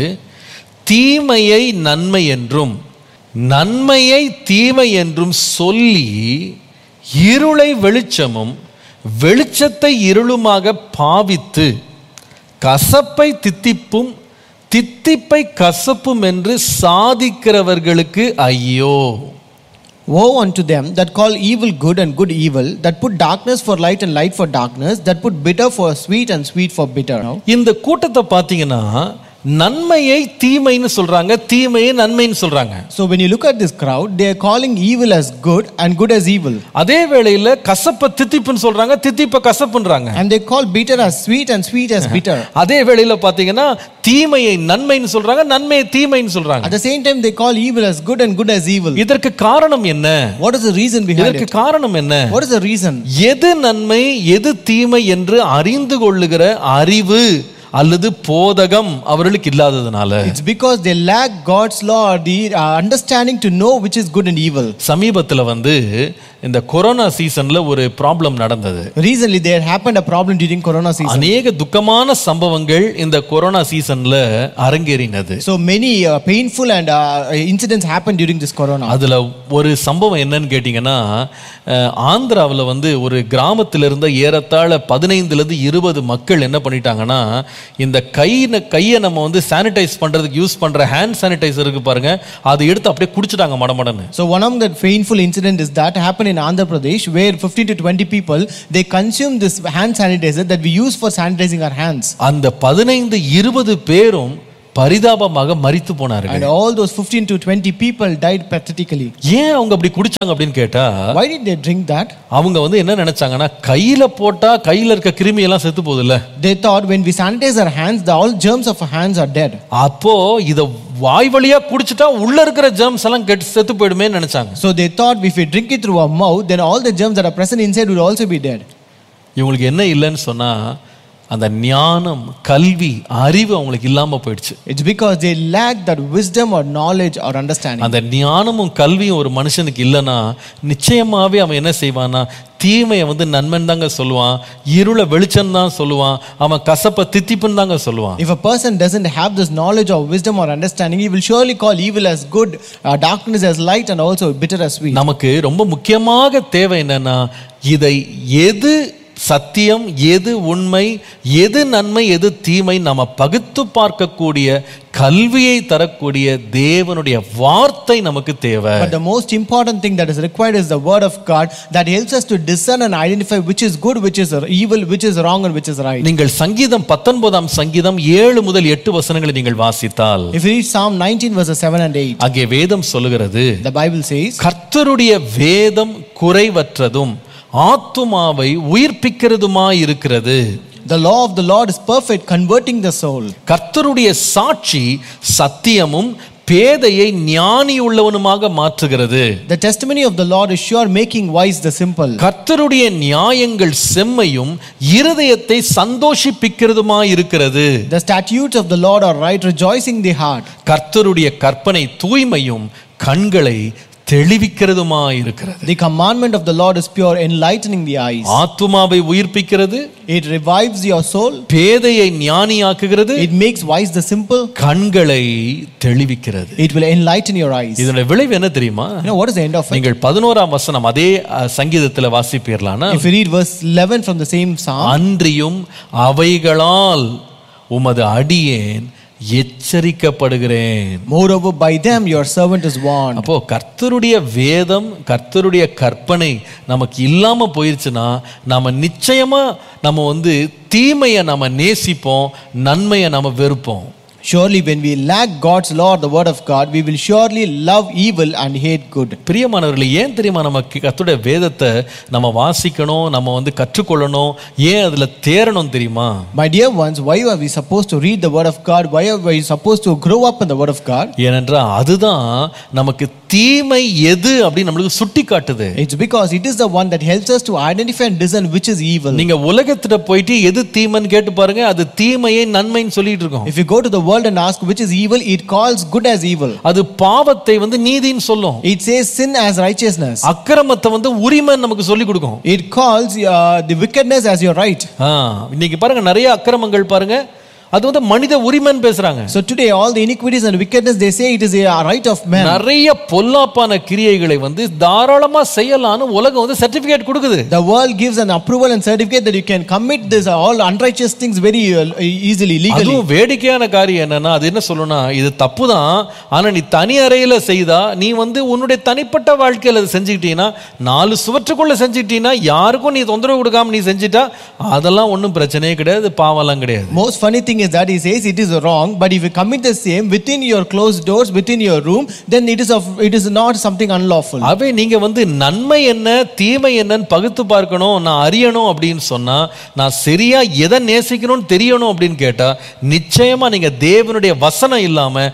தீமையை நன்மை என்றும் நன்மையை தீமை என்றும் சொல்லி இருளை வெளிச்சமும் வெளிச்சத்தை இருளுமாக பாவித்து கசப்பை தித்திப்பும் தித்திப்பை கசப்பும் என்று சாதிக்கிறவர்களுக்கு ஐயோ Woe unto them that call evil good and good evil, that put darkness for light and light for darkness, that put bitter for sweet and sweet for bitter. இந்த கூட்டத்தை பார்த்தீங்கன்னா நன்மையை தீமைன்னு சொல்றாங்க தீமையை நன்மைன்னு சொல்றாங்க So when you look at this crowd, they are calling evil as good and good as evil. அதே வேளையில கசப்ப தித்திப்புன்னு சொல்றாங்க தித்திப்ப கசப்புன்றாங்க And they call bitter as sweet and sweet as bitter. அதே வேளையில பாத்தீங்கன்னா தீமையை நன்மைன்னு சொல்றாங்க நன்மையை தீமைன்னு சொல்றாங்க At the same time, they call evil as good and good as evil. இதற்கு காரணம் என்ன What is the reason behind இதற்கு it? காரணம் என்ன What is the reason? எது நன்மை எது தீமை என்று அறிந்து கொள்ளுகிற அறிவு அல்லது போதகம் அவர்களுக்கு இல்லாததுனால It's because they lack God's law or the uh, understanding to know which is good and evil. சமீபத்துல வந்து இந்த கொரோனா சீசன்ல ஒரு ப்ராப்ளம் நடந்தது Recently, there happened a problem during Corona season. அநேக துக்கமான சம்பவங்கள் இந்த கொரோனா சீசன்ல அரங்கேறினது So many uh, painful and uh, incidents happened during this Corona. அதுல ஒரு சம்பவம் என்னன்னு கேட்டிங்கன்னா அஹ், ஆந்திராவுல வந்து ஒரு கிராமத்துல இருந்த ஏறத்தாழ பதினைந்துல இருந்து இருபது மக்கள் என்ன பண்ணிட்டாங்கன்னா இந்த கை கையை நம்ம வந்து சானிடைஸ் பண்றதுக்கு யூஸ் பண்ற ஹேண்ட் சானிடைசர் இருக்கு பாருங்க அதை எடுத்து அப்படியே குடிச்சிட்டாங்க மடமடன்னு So one of the painful incident is that happened in Andhra Pradesh where 15 to 20 people they consume this hand sanitizer that we use for sanitizing our hands. அந்த பதினைந்து இருபது பேரும் பரிதாபமாக மரித்து போனார்கள் And all those 15 to 20 people died pathetically. ஏன் அவங்க அப்படி குடிச்சாங்க அப்படின்னு கேட்டா Why did they drink that? அவங்க வந்து என்ன நினைச்சாங்கன்னா கையில போட்டா கையில இருக்க கிருமி எல்லாம் செத்து போகுதுல்ல They thought when we sanitize our hands, the all germs of our hands are dead. அப்போ இத வாய் வழியா குடிச்சிட்டா உள்ள இருக்கிற ஜெர்ம்ஸ் எல்லாம் கெட்டு செத்து போயிடுமே நினைச்சாங்க So they thought if we drink it through our mouth, then all the germs that are present inside would also be dead. இவங்களுக்கு என்ன இல்லைன்னு சொன்னா அந்த ஞானம் கல்வி அறிவு அவங்களுக்கு இல்லாம போயிடுச்சு It's because they lack that wisdom or knowledge or understanding. அந்த ஞானமும் கல்வியும் ஒரு மனுஷனுக்கு இல்லைன்னா நிச்சயமாவே அவன் என்ன செய்வான்னா தீமையை வந்து நன்மன் தாங்க சொல்லுவான் இருளை வெளிச்சம் தான் சொல்லுவான் அவன் கசப்பை தித்திப்புன்னு தாங்க சொல்லுவான் If a person doesn't have this knowledge or wisdom or understanding, he will surely call evil as good, uh, darkness as light, and also bitter as sweet. நமக்கு ரொம்ப முக்கியமாக தேவை என்னன்னா இதை எது சத்தியம் எது உண்மை எது நன்மை எது தீமை நம்ம பகுத்து பார்க்கக்கூடிய கல்வியை தரக்கூடிய தேவனுடைய வார்த்தை நமக்கு தேவை But the most important thing that is required is the word of God that helps us to discern and identify which is good, which is evil, which is wrong, and which is right. நீங்கள் சங்கீதம் பத்தொன்பதாம் சங்கீதம் ஏழு முதல் எட்டு வசனங்களை நீங்கள் வாசித்தால் If you read Psalm 19, verses 7 and 8, அங்கே வேதம் சொல்லுகிறது the Bible says, கர்த்தருடைய வேதம் குறைவற்றதும் ஆத்துமாவை உயிர்ப்பிக்கிறதுமாய் இருக்கிறது The law of the Lord is perfect, converting the soul. கர்த்தருடைய சாட்சி சத்தியமும் பேதையை ஞானி உள்ளவனுமாக மாற்றுகிறது The testimony of the Lord is sure, making wise the simple. கர்த்தருடைய நியாயங்கள் செம்மையும் இருதயத்தை சந்தோஷிப்பிக்கிறதுமாய் இருக்கிறது The statutes of the Lord are right, rejoicing the heart. கர்த்தருடைய கற்பனை தூய்மையும் கண்களை தெளிவிக்கிறதுமாய் இருக்கிறது The commandment of the Lord is pure, enlightening the eyes. ஆத்துமாவை உயிர்ப்பிக்கிறது It revives your soul. பேதையை ஞானியாக்குகிறது It makes wise the simple. கண்களை தெளிவிக்கிறது It will enlighten your eyes. You இதனுடைய விளைவு என்ன தெரியுமா know what is the end of it? நீங்கள் பதினோராம் வசனம் அதே அஹ், சங்கீதத்துல வாசிப்பீர்களானா If you read verse 11 from the same psalm, அன்றியும் அவைகளால் உமது அடியேன் எச்சரிக்கப்படுகிறேன் moreover by them your servant is warned. அப்போ கர்த்தருடைய வேதம் கர்த்தருடைய கற்பனை நமக்கு இல்லாம போயிருச்சுன்னா நாம நிச்சயமா நம்ம வந்து தீமையை நம்ம நேசிப்போம் நன்மையை நம்ம வெறுப்போம் Surely when we lack God's law, the word of God, we will surely love evil and hate good. பிரியமானவர்களே ஏன் தெரியுமா நம்ம கர்த்தருடைய வேதத்தை நம்ம வாசிக்கணும் நம்ம வந்து கற்றுக்கொள்ளணும் ஏன் அதுல தேரணும் தெரியுமா My dear ones, why are we supposed to read the word of God? Why are we supposed to grow up in the word of God? ஏனென்றால் அதுதான் நமக்கு தீமை எது அப்படின்னு நம்மளுக்கு சுட்டி காட்டுது It's because it is the one that helps us to identify and discern which is evil. நீங்க உலகத்துல போயிட்டு எது தீமைன்னு கேட்டு பாருங்க அது தீமையை நன்மைன்னு சொல்லிட்டு இருக்கோம் If you go to the world and ask which is evil, it calls good as evil. அது பாவத்தை வந்து நீதின்னு சொல்லும் It says sin as righteousness. அக்கிரமத்தை வந்து உரிமைன்னு நமக்கு சொல்லி கொடுக்கும் It calls uh, the wickedness as your right. ஆ, இன்னைக்கு பாருங்க நிறைய அக்கிரமங்கள் பாருங்க அது வந்து மனித உரிமைன்னு பேசுறாங்க So today, all the iniquities and wickedness, they say it is a right of man. நிறைய பொல்லாப்பான கிரியைகளை வந்து தாராளமா செய்யலாம்னு உலகம் வந்து சர்டிபிகேட் கொடுக்குது The world gives an approval and certificate that you can commit this uh, all unrighteous things very uh, easily, legally. அதுவும் வேடிக்கையான காரியம் என்னன்னா அது என்ன சொல்லணும்னா இது தப்பு தான் ஆனா நீ தனி அறையில செய்தா நீ வந்து உன்னுடைய தனிப்பட்ட வாழ்க்கையில அதை செஞ்சுக்கிட்டீங்கன்னா நாலு சுவற்றுக்குள்ள செஞ்சுக்கிட்டீங்கன்னா யாருக்கும் நீ தொந்தரவு கொடுக்காம நீ செஞ்சிட்டா அதெல்லாம் ஒன்றும் பிரச்சனையே கிடையாது பாவம்லாம் கிடையாது Most funny thing is that he says it is wrong, but if you commit the same within your closed doors, within your room, then it is of it is not something unlawful. அவை நீங்க வந்து நன்மை என்ன தீமை என்னன்னு பகுத்து பார்க்கணும் நான் அறியணும் அப்படின்னு சொன்னா நான் சரியா எதை நேசிக்கணும்னு தெரியணும் அப்படின்னு கேட்டா நிச்சயமா நீங்க தேவனுடைய வசனம் இல்லாம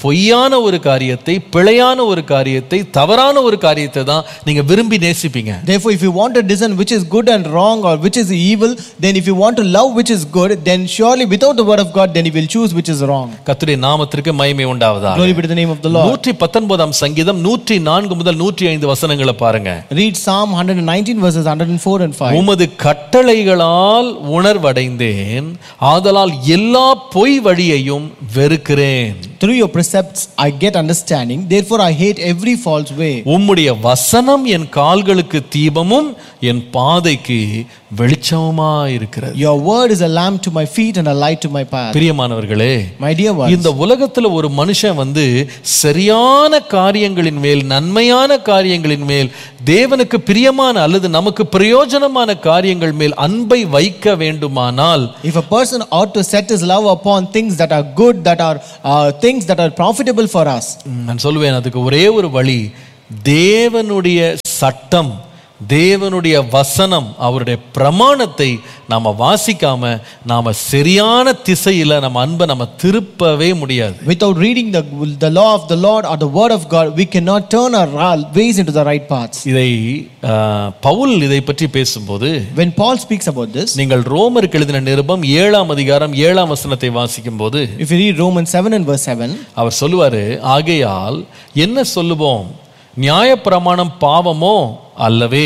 பொய்யான ஒரு காரியத்தை பிழையான ஒரு காரியத்தை தவறான ஒரு காரியத்தை தான் நீங்க விரும்பி நேசிப்பீங்க Therefore, if you want to discern which is good and wrong or which is evil, then if you want to love which is good, then surely without the word of God, then you will choose which is wrong. கர்த்தருடைய நாமத்திற்கு மகிமை உண்டாவதா Glory be to the name of the Lord. நூற்றி பத்தொன்பதாம் சங்கீதம் நூற்றி நான்கு முதல் நூற்றி ஐந்து வசனங்களை பாருங்க Read Psalm 119 verses 104 and 5. உமது கட்டளைகளால் உணர்வடைந்தேன் ஆதலால் எல்லா பொய் வழியையும் வெறுக்கிறேன் Through your precepts I get understanding, therefore I hate every false way. உம்முடைய வசனம் என் கால்களுக்கு தீபமும் என் பாதைக்கு வெளிச்சமுமா இருக்கிறது Your word is a lamp to my feet and a light to my path. பிரியமானவர்களே My dear ones, இந்த உலகத்துல ஒரு மனுஷன் வந்து சரியான காரியங்களின் மேல் நன்மையான காரியங்களின் மேல் தேவனுக்கு பிரியமான அல்லது நமக்கு பிரயோஜனமான காரியங்கள் மேல் அன்பை வைக்க வேண்டுமானால் if a person ought to set his love upon things that are good, that are uh, things that are profitable for us, ம், நான் சொல்லுவேன் அதுக்கு ஒரே ஒரு வழி தேவனுடைய சட்டம் தேவனுடைய வசனம் அவருடைய பிரமாணத்தை நாம வாசிக்காம நாம சரியான திசையில நம்ம அன்பை நம்ம திருப்பவே முடியாது without reading the, the law of the Lord or the word of God, we cannot turn our ra- ways into the right paths. இதை ஆ, பவுல் இதை பற்றி பேசும்போது When Paul speaks about this, நீங்கள் ரோமருக்கு எழுதின நிருபம் ஏழாம் அதிகாரம் ஏழாம் வசனத்தை வாசிக்கும் போது if you read Romans 7 and verse 7, அவர் சொல்லுவாரு ஆகையால் என்ன சொல்லுவோம் நியாயப்பிரமாணம் பாவமோ அல்லவே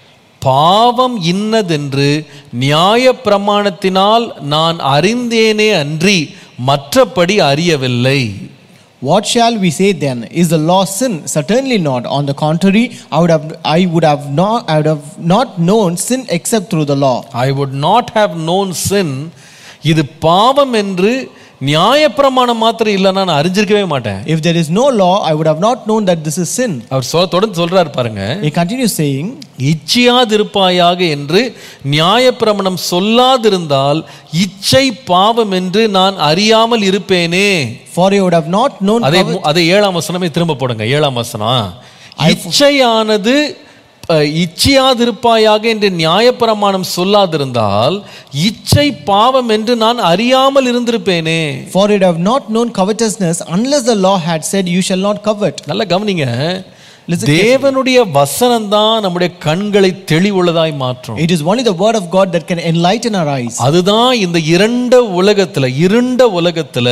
பாவம் இன்னதென்று நியாயப்பிரமாணத்தினால் நான் அறிந்தேனே அன்றி மற்றபடி அறியவில்லை What shall we say then? Is the law sin? Certainly not. On the contrary, I would have I would have not I would have not known sin except through the law. I would not have known sin இது பாவம் என்று நியாயப்பிரமாணம் மாத்திரம் இல்லைன்னா நான் அறிஞ்சிருக்கவே மாட்டேன் If there is no law, I would have not known that this is sin. அவர் சொ தொடர்ந்து சொல்றாரு பாருங்க He continues saying, இச்சியாதிருப்பாயாக என்று நியாயப்பிரமாணம் சொல்லாதிருந்தால் இச்சை பாவம் என்று நான் அறியாமல் இருப்பேனே For I would have not known அதே மு- அதே ஏழாம் வசனமே திரும்ப போடுங்க ஏழாம் வசனம் இச்சையானது அஹ், இச்சையாதிருப்பாயாக என்று நியாயப்பிரமாணம் சொல்லாதிருந்தால் இச்சை பாவம் என்று நான் அறியாமல் இருந்திருப்பேனே For I would have not known covetousness unless the law had said, You shall not covet. நல்லா கவனிங்க Listen தேவனுடைய வசனம் தான் நம்முடைய கண்களை தெளிவுள்ளதாய் மாற்றும் It is only the word of God that can enlighten our eyes. அதுதான் இந்த இரண்ட உலகத்துல இருண்ட உலகத்துல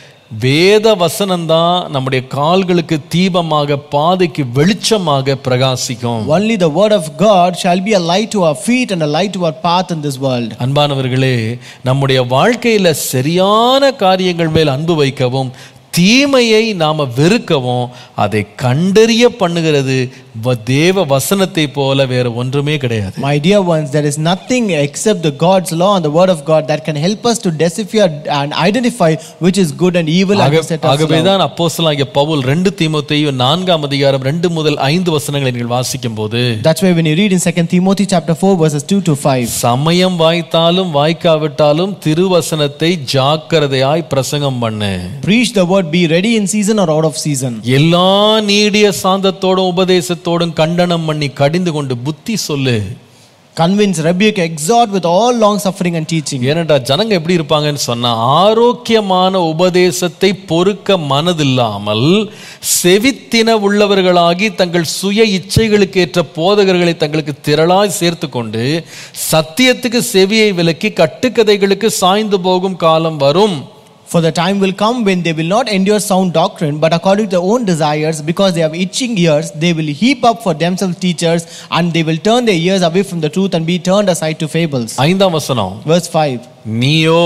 வேத வசனம்தான் நம்முடைய கால்களுக்கு தீபமாக பாதைக்கு வெளிச்சமாக பிரகாசிக்கும் Only the word of God shall be a light to our feet and a light to our path in this world. அன்பானவர்களே நம்முடைய வாழ்க்கையில சரியான காரியங்கள் மேல் அன்பு வைக்கவும் தீமையை நாம வெறுக்கவும் அதை கண்டறிய பண்ணுகிறது வ- தேவ வசனத்தை போல வேற ஒன்றுமே கிடையாது My dear ones, there is nothing except the God's law and the word of God that can help us to decipher and identify which is good and evil and ஆக- to set us love. ஆகவேதான் அப்போஸ்தலனாகிய பவுல் ரெண்டு தீமோத்தேயும் நான்காம் அதிகாரம் ரெண்டு முதல் ஐந்து வசனங்களை நீங்கள் வாசிக்கும் போது That's why when you read in 2 Timothy chapter 4 verses 2 to 5, சமயம் வாய்த்தாலும் வாய்க்காவிட்டாலும் திருவசனத்தை ஜாக்கிரதையாய் பிரசங்கம் பண்ணு preach the word, be ready in season or out of season. எல்லா நீடிய சாந்தத்தோடும் உபதேசத்தோடும் கண்டனம் பண்ணி கடிந்து கொண்டு புத்தி சொல்லு Convince, rebuke, exhort with all long suffering and teaching. ஏனென்றா ஜனங்க எப்படி இருப்பாங்கன்னு சொன்னா ஆரோக்கியமான உபதேசத்தை பொறுக்க மனதில்லாமல் செவித்தின உள்ளவர்களாகி தங்கள் சுய இச்சைகளுக்கு ஏற்ற போதகர்களை தங்களுக்கு திரளாய் சேர்த்து கொண்டு சத்தியத்துக்கு செவியை விலக்கி கட்டுக்கதைகளுக்கு சாய்ந்து போகும் காலம் வரும் For the time will come when they will not endure sound doctrine, but according to their own desires, because they have itching ears, they will heap up for themselves teachers, and they will turn their ears away from the truth and be turned aside to fables. ஐந்தாம் வசனம் Verse 5 நீயோ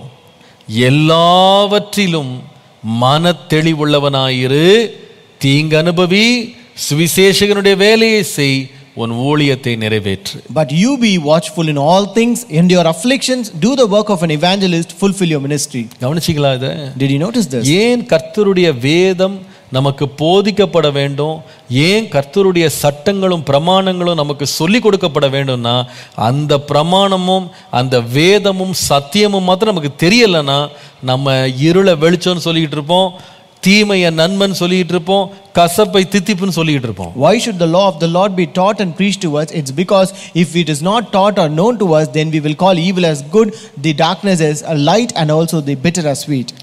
எல்லாவற்றிலும் மன தெளிவுள்ளவனாயிரு தீங்கு அனுபவி சுவிசேஷகனுடைய வேலையை செய் உன் ஊழியத்தை நிறைவேற்று But you be watchful in all things, endure afflictions, do the work of an evangelist, fulfill your ministry. கவனிச்சிங்களா இதை Did you notice this? ஏன் கர்த்தருடைய வேதம் நமக்கு போதிக்கப்பட வேண்டும் ஏன் கர்த்தருடைய சட்டங்களும் பிரமாணங்களும் நமக்கு சொல்லி கொடுக்கப்பட வேண்டும்னா அந்த பிரமாணமும் அந்த வேதமும் சத்தியமும் மாத்திரம் நமக்கு தெரியலைன்னா நம்ம இருளை வெளிச்சம்னு சொல்லிக்கிட்டு இருப்போம் தீமையை நன்மன் சொல்லிக்கிட்டு இருப்போம் கசப்பை தித்திப்புன்னு சொல்லிக்கிட்டு இருப்போம் Why should the law of the Lord be taught and preached to us? It's because if it is not taught or known to us, then we will call evil as good, the darkness as a light, and also the bitter as sweet.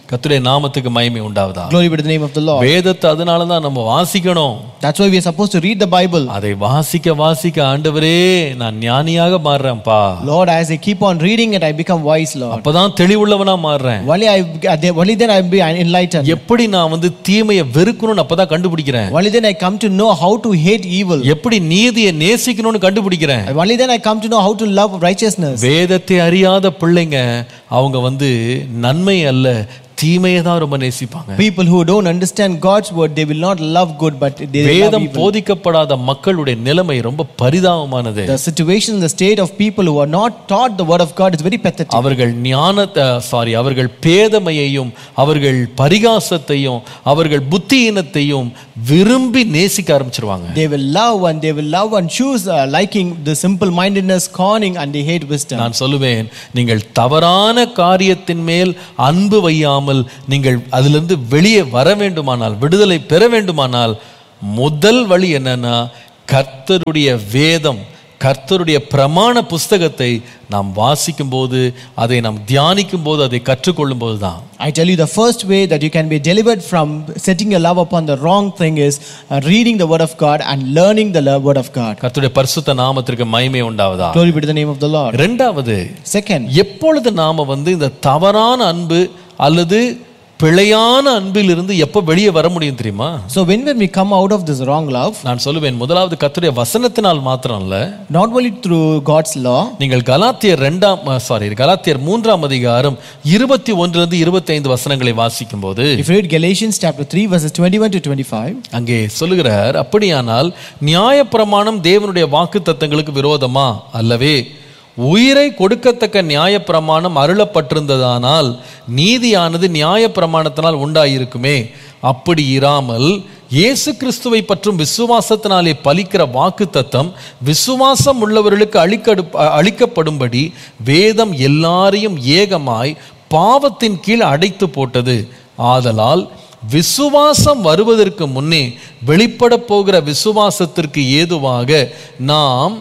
கர்த்தருடைய நாமத்துக்கு மகிமை உண்டாவதா Glory be to the name of the Lord. வேதத்தை அதனால தான் நம்ம வாசிக்கணும் That's why we are supposed to read the Bible. அதை வாசிக்க வாசிக்க ஆண்டவரே நான் ஞானியாக மாறுறேன்ப்பா Lord, as I keep on reading it, I become wise, Lord. அப்பதான் தெளிவுள்ளவனா மாறுறேன் Only, I, only then I will be enlightened. எப்படி நான் வந்து தீமையை வெறுக்கணும்னு அப்பதான் கண்டுபிடிக்கிறேன் Only then I come to know how to hate evil. எப்படி நீதியை நேசிக்கணும்னு கண்டுபிடிக்கிறேன் Only then I come to know how to love righteousness. வேதத்தை அறியாத பிள்ளைங்க அவங்க வந்து நன்மை அல்ல தீமையை தான் ரொம்ப நேசிப்பாங்க People who don't understand God's word, they will not love good, but they love வேதம் evil. போதிக்கப்படாத மக்களுடைய நிலைமை ரொம்ப பரிதாபமானது The situation, the state of people who are not taught the word of God is very pathetic. அவர்கள் ஞானத்தை சாரி அவர்கள் பேதமையையும் அவர்கள் பரிகாசத்தையும் அவர்கள் புத்தியீனத்தையும் விரும்பி நேசிக்க ஆரம்பிச்சிருவாங்க They will love and they will love and choose uh, liking the simple mindedness, scorning, and they hate wisdom. நான் சொல்லுவேன் நீங்கள் தவறான காரியத்தின் மேல் அன்பு வையாமல் நீங்கள் அதிலிருந்து வெளியே வர வேண்டுமானால் விடுதலை பெற வேண்டுமானால் முதல் வழி என்னன்னா கர்த்தருடைய வேதம் கர்த்தருடைய பிரமாண புஸ்தகத்தை நாம் வாசிக்கும் போது அதை நாம் தியானிக்கும் போது அதை கற்றுக்கொள்ளும் போது தான் I tell you, the first way that you can be delivered from setting your love upon the wrong thing is uh, reading the word of God and learning the lo- word of God. கர்த்தருடைய பரிசுத்த நாமத்திற்கு மகிமை உண்டாவதா Glory be to the name of the Lord. ரெண்டாவது Second, எப்பொழுது நாம வந்து இந்த தவறான அன்பு அல்லது பிழையான அன்பிலிருந்து எப்போ வெளியே வர முடியும் தெரியுமா so when, when we come out of this wrong love, நான் சொல்லுவேன் முதலாவது கர்த்தருடைய வசனத்தினால் மாத்திரம் இல்ல not only through God's law, நீங்கள் கலாத்தியர் ரெண்டாம் சாரி கலாத்தியர் மூன்றாம் அதிகாரம் இருபத்தி ஒன்றிலிருந்து இருபத்தி ஐந்து வசனங்களை வாசிக்கும் போது if you read Galatians chapter 3, verses 21 to 25, அங்கே சொல்லுகிறார் அப்படியானால் நியாயப்பிரமாணம் தேவனுடைய வாக்கு தத்தங்களுக்கு விரோதமா அல்லவே உயிரை கொடுக்கத்தக்க நியாயப்பிரமாணம் அருளப்பட்டிருந்ததானால் நீதியானது நியாயப்பிரமாணத்தினால் உண்டாயிருக்குமே அப்படி இராமல் இயேசு கிறிஸ்துவை பற்றும் விசுவாசத்தினாலே பலிக்கிற வாக்கு தத்தம் விசுவாசம் உள்ளவர்களுக்கு அளிக்கடு அளிக்கப்படும்படி வேதம் எல்லாரையும் ஏகமாய் பாவத்தின் கீழ் அடைத்து போட்டது ஆதலால் விசுவாசம் வருவதற்கு முன்னே வெளிப்பட போகிற விசுவாசத்திற்கு ஏதுவாக நாம்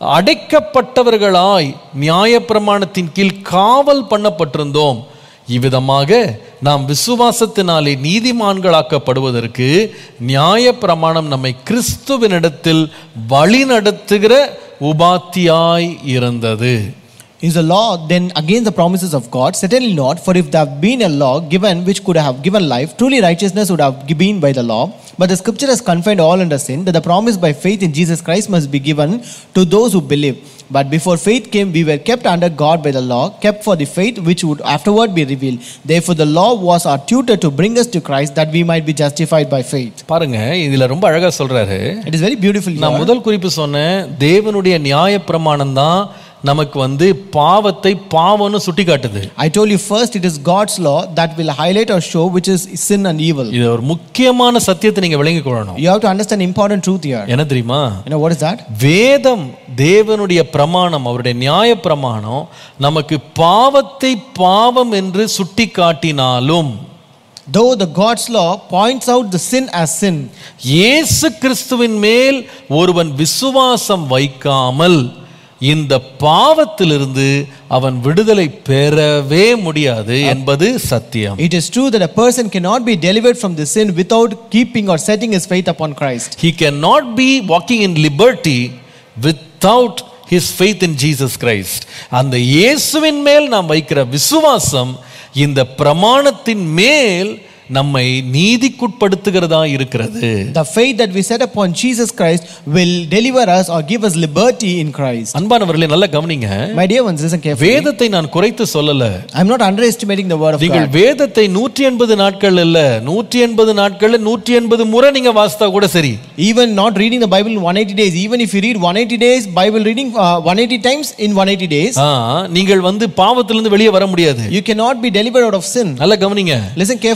அடைக்கப்பட்டவர்களாய் நியாயப்பிரமாணத்தின் கீழ் காவல் பண்ணப்பட்டிருந்தோம் இவ்விதமாக நாம் விசுவாசத்தினாலே நீதிமான்களாக்கப்படுவதற்கு நியாயப்பிரமாணம் நம்மை கிறிஸ்துவினிடத்தில் வழிநடத்துகிற உபாத்தியாய் இருந்தது Is the law then against the promises of God? Certainly not, for if there have been a law given which could have given life, truly righteousness would have been by the law. But the scripture has confined all under sin, that the promise by faith in Jesus Christ must be given to those who believe. But before faith came, we were kept under God by the law, kept for the faith which would afterward be revealed. Therefore, the law was our tutor to bring us to Christ, that we might be justified by faith. பாருங்க இதுல ரொம்ப அழகா சொல்றாரு It is very beautiful here. நான் முதல் குறிப்பு சொன்னேன் தேவனுடைய நியாயப்பிரமாணம் தான் நமக்கு வந்து பாவத்தை பாவம்னு சுட்டி காட்டுது I told you first, it is God's law that will highlight or show which is sin and evil. இது ஒரு முக்கியமான சத்தியத்தை நீங்க விளங்கிக் கொள்ளணும் You have to understand important truth here. என்ன தெரியுமா You know what is that? வேதம் தேவனுடைய பிரமாணம் அவருடைய நியாய பிரமாணம் நமக்கு பாவத்தை பாவம் என்று சுட்டி காட்டினாலும் Though the God's law points out the sin as sin, இயேசு கிறிஸ்துவின் மேல் ஒருவன் விசுவாசம் வைக்காமல் இந்த பாவத்திலிருந்து அவன் விடுதலை பெறவே முடியாது என்பது சத்தியம் it is true that a person cannot be delivered from the sin without keeping or setting his faith upon Christ. he cannot be walking in liberty without his faith in jesus christ அந்த இயேசுவின் மேல் நாம் வைக்கிற விசுவாசம் இந்த பிரமாணத்தின் மேல் நம்மை நீதிக்குட்படுத்துகிறதா இருக்கிறது The faith that we set upon Jesus Christ will deliver us or give us liberty in Christ. அன்பானவர்களே நல்லா கவனிங்க My dear ones, listen carefully. வேதத்தை நான் குறைத்து சொல்லல I'm not underestimating the word of நீங்கள் God. வேதத்தை நூற்றி எண்பது நாட்கள் இல்ல நூற்றி எண்பது நாட்கள்ல நூற்றி எண்பது முறை நீங்க வாசித்தா கூட சரி Even not reading the Bible in 180 days, even if you read 180 days, Bible reading uh, 180 times in 180 days, ஆ, நீங்கள் வந்து பாவத்திலிருந்து வெளியே வர முடியாது you cannot be delivered out of sin. நல்லா கவனிங்க Listen carefully.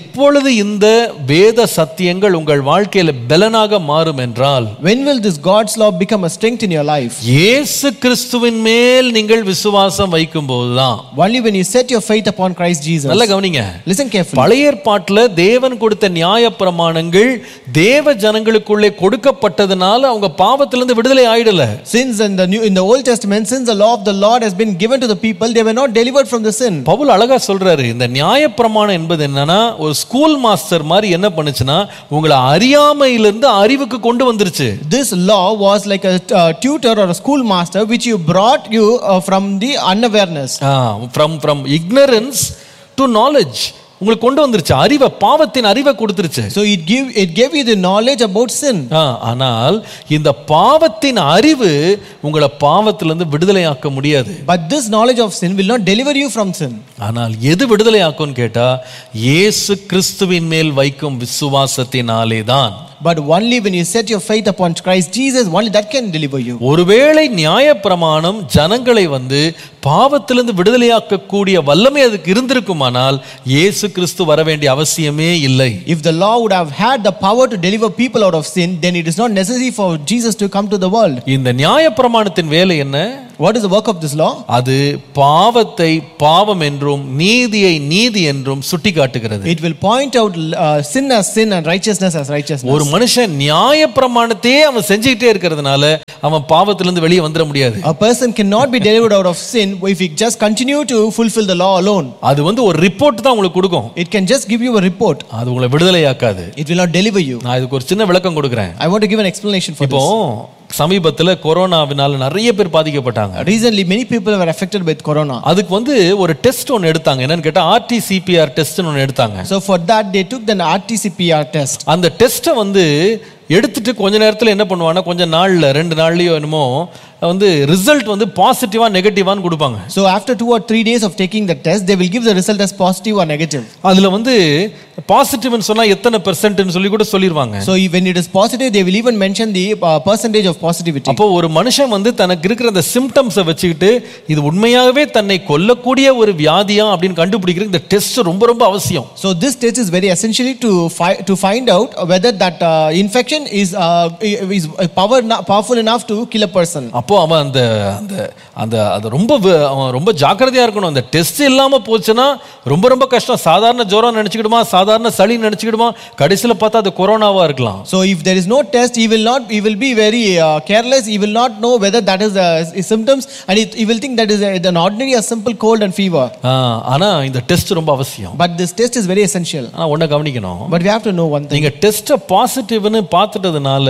எப்பொழுது இந்த வேத சத்தியங்கள் உங்கள் வாழ்க்கையில பலனாக மாறும் என்றால் When will this God's law become a strength in your life? இயேசு கிறிஸ்துவின் மேல் நீங்கள் விசுவாசம் வைக்கும் போதுதான் Only when you set your faith upon Christ Jesus. நல்ல கவனிங்க Listen carefully. பழைய ஏற்பாட்டுல தேவன் கொடுத்த நியாய பிரமாணங்கள் தேவ ஜனங்களுக்குள்ளே கொடுக்கப்பட்டதுனால அவங்க பாவத்திலிருந்து விடுதலை ஆயிடல Since in the new in the Old Testament, since the law of the Lord has been given to the people, they were not delivered from the sin. Pavul அழகா சொல்றாரு இந்த நியாய பிரமாணம் என்பது என்னன்னா ஒரு ஸ்கூல் மாஸ்டர் மாதிரி என்ன பண்ணுச்சுன்னா உங்களை அறியாமையிலிருந்து அறிவுக்கு கொண்டு வந்துருச்சு This law was like a uh, tutor or a schoolmaster which you brought you uh, from the unawareness. From from ignorance to knowledge உங்களுக்கு கொண்டு வந்துருச்சு அறிவை பாவத்தின் அறிவை கொடுத்துருச்சு So it give it gave you the knowledge about sin. ஆ, ஆனால் இந்த பாவத்தின் அறிவு உங்களை பாவத்திலிருந்து விடுதலையாக்க முடியாது But this knowledge of sin will not deliver you from sin. ஆனால் எது விடுதலையாக்கும்னு கேட்டா இயேசு கிறிஸ்துவின் மேல் வைக்கும் விசுவாசத்தினாலே தான் But only when you set your faith upon Christ Jesus, only that can deliver you. ஒருவேளை நியாயப்பிரமாணம் ஜனங்களை வந்து பாவத்திலிருந்து விடுதலையாக்கக்கூடிய வல்லமை அதுக்கு இருந்திருக்குமானால் இயேசு கிறிஸ்து வர வேண்டிய அவசியமே இல்லை If the law would have had the power to deliver people out of sin, then it is not necessary for Jesus to come to the world. இந்த நியாயப்பிரமாணத்தின் வேலை என்ன What is the work of this law? அது பாவத்தை பாவம் என்றும் நீதியை நீதி என்றும் சுட்டி காட்டுகிறது It will point out uh, sin as sin and righteousness as righteousness. ஒரு மனுஷன் நியாயப்பிரமாணத்தையே அவன் செஞ்சுக்கிட்டே இருக்கிறதுனால அவன் பாவத்திலிருந்து வெளியே வந்துட முடியாது A person cannot be delivered out of sin if he just continue to fulfill the law alone. அது வந்து ஒரு ரிப்போர்ட் தான் உங்களுக்கு கொடுக்கும் It can just give you a report. அது உங்களை விடுதலையாக்காது It will not deliver you. நான் இதுக்கு ஒரு சின்ன விளக்கம் கொடுக்குறேன் I want to give an explanation for இப்போ this. சமீபத்துல கொரோனாவினால நிறைய பேர் பாதிக்கப்பட்டாங்க Recently, many people were affected with corona. அதுக்கு வந்து ஒரு டெஸ்ட் ஒன்று எடுத்தாங்க என்னன்னு கேட்டா ஆர்டிசிபிஆர் டெஸ்ட்னு ஒன்று எடுத்தாங்க So for that, they took the RT-PCR test. அந்த டெஸ்ட்டை வந்து எடுத்துட்டு கொஞ்ச நேரத்தில் என்ன பண்ணுவாங்கன்னா கொஞ்ச நாள்ல ரெண்டு நாள்லயோ என்னமோ வந்து ரிசல்ட் வந்து பாசிட்டிவா நெகட்டிவான்னு கொடுப்பாங்க So after two or three days of taking the test, they will give the result as positive or negative. அதுல வந்து பாசிட்டிவ்னு சொன்னா எத்தனை பெர்சென்ட்னு சொல்லி கூட சொல்லிடுவாங்க So if- when it is positive, they will even mention the uh, percentage of positivity. அப்போ ஒரு மனுஷன் வந்து தனக்கு இருக்கிற அந்த சிம்டம்ஸை வச்சுக்கிட்டு இது உண்மையாகவே தன்னை கொல்லக்கூடிய ஒரு வியாதியா அப்படின்னு கண்டுபிடிக்கிறது இந்த டெஸ்ட் ரொம்ப ரொம்ப அவசியம் So this test is very essentially to fi- to find out whether that uh, infection is uh, is power powerful enough to kill a person. அப்போ அவன் அந்த அந்த அந்த அது ரொம்ப வி- அவன் ரொம்ப ஜாக்கிரதையா இருக்கணும் அந்த டெஸ்ட் இல்லாம போச்சுன்னா ரொம்ப ரொம்ப கஷ்டம் சாதாரண ஜுரம் நினைச்சுக்கிடுமா சாதாரண சளி நினைச்சுக்கிடுமா கடைசியில பார்த்தா அது கொரோனாவா இருக்கலாம் So if there is no test, he will not he will be very uh, careless. He will not know whether that is uh, his symptoms, and he, he will think that is a, an ordinary or simple cold and fever. ஆ, ஆனா இந்த டெஸ்ட் ரொம்ப அவசியம் But this test is very essential. ஆனா ஒன்றை கவனிக்கணும் But we have to know one thing. நீங்க டெஸ்ட்டை பாசிட்டிவ்னு பார்த்துட்டதுனால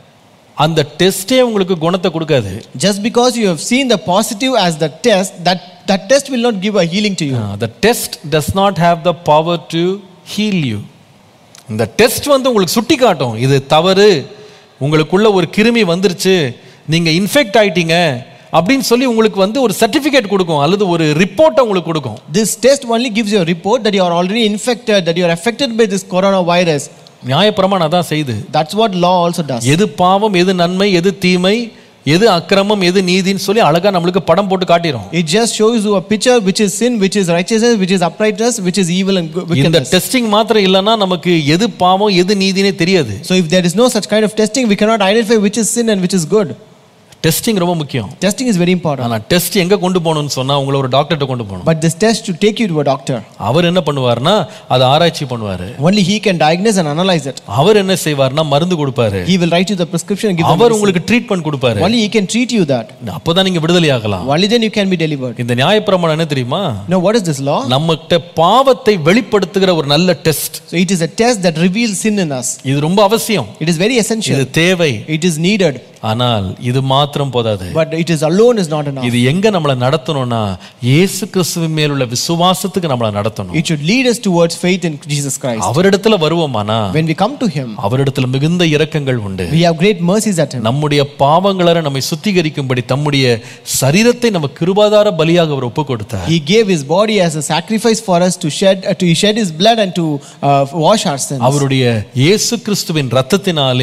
அந்த டெஸ்டே உங்களுக்கு குணத்தை கொடுக்காது Just because you have seen the positive as the test, that that test will not give a healing to you. The test does not have the power to heal you இந்த டெஸ்ட் வந்து உங்களுக்கு சுட்டி காட்டும் இது தவறு உங்களுக்குள்ள ஒரு கிருமி வந்துருச்சு நீங்க இன்ஃபெக்ட் ஆயிட்டீங்க அப்படின்னு சொல்லி உங்களுக்கு வந்து ஒரு சர்டிஃபிகேட் கொடுக்கும் அல்லது ஒரு ரிப்போர்ட்டை உங்களுக்கு கொடுக்கும் This test only gives you a report that you are already infected, that you are affected by this coronavirus. நியாயப்பிரமாணம் அதான் செய்யுது That's what law also does. எது பாவம் எது நன்மை எது தீமை எது அக்கிரமம் எது நீதின்னு சொல்லி அழகா நம்மளுக்கு படம் போட்டு காட்டிடும் It just shows you a picture which is sin, which is righteousness, which is uprightness, which is evil and good- இந்த wickedness. டெஸ்டிங் மாத்திரம் இல்லைன்னா நமக்கு எது பாவம் எது நீதினே தெரியாது So if there is no such kind of testing, we cannot identify which is sin and which is good. Testing ரொம்ப முக்கியம் Testing is very important. ஆனா டெஸ்ட் எங்க கொண்டு போகணும்னு சொன்னா உங்களை ஒரு டாக்டர்கிட்ட கொண்டு போகணும் But this test should take you to a doctor. அவர் என்ன பண்ணுவாருன்னா அதை ஆராய்ச்சி பண்ணுவாரு Only he can diagnose and analyze it. அவர் என்ன செய்வாருன்னா மருந்து கொடுப்பாரு He will write you the prescription and give you அவர் உங்களுக்கு ட்ரீட்மெண்ட் கொடுப்பாரு Only he can treat you that. அப்பதான் நீங்க விடுதலை ஆகலாம் Only then you can be delivered. இந்த நியாயப்பிரமாணம் என்ன தெரியுமா Now, what is this law? நம்மகிட்ட பாவத்தை வெளிப்படுத்துகிற ஒரு நல்ல test So it is a test that reveals sin in us. இது ரொம்ப அவசியம் It is very essential. இது தேவை It is needed. ஆனால் இது மாத்திரம் போதாது But it is alone is not enough. இது எங்க நம்மளை நடத்தணும்னா இயேசு கிறிஸ்துவின் மேல் உள்ள விசுவாசத்துக்கு நம்மளை நடத்தணும் It should lead us towards faith in Jesus Christ. அவரிடத்துல வருவோமானா When we come to him, அவரிடத்துல மிகுந்த இரக்கங்கள் உண்டு we have great mercies at him. நம்முடைய பாவங்கள நம்மை சுத்திகரிக்கும்படி தம்முடைய சரீரத்தை நம்ம கிருபாதார பலியாக அவர் ஒப்பு கொடுத்தார் He gave his body as a sacrifice for us to shed uh, to shed his blood and to uh, wash our sins. அவருடைய இயேசு கிறிஸ்துவின் ரத்தத்தினாலே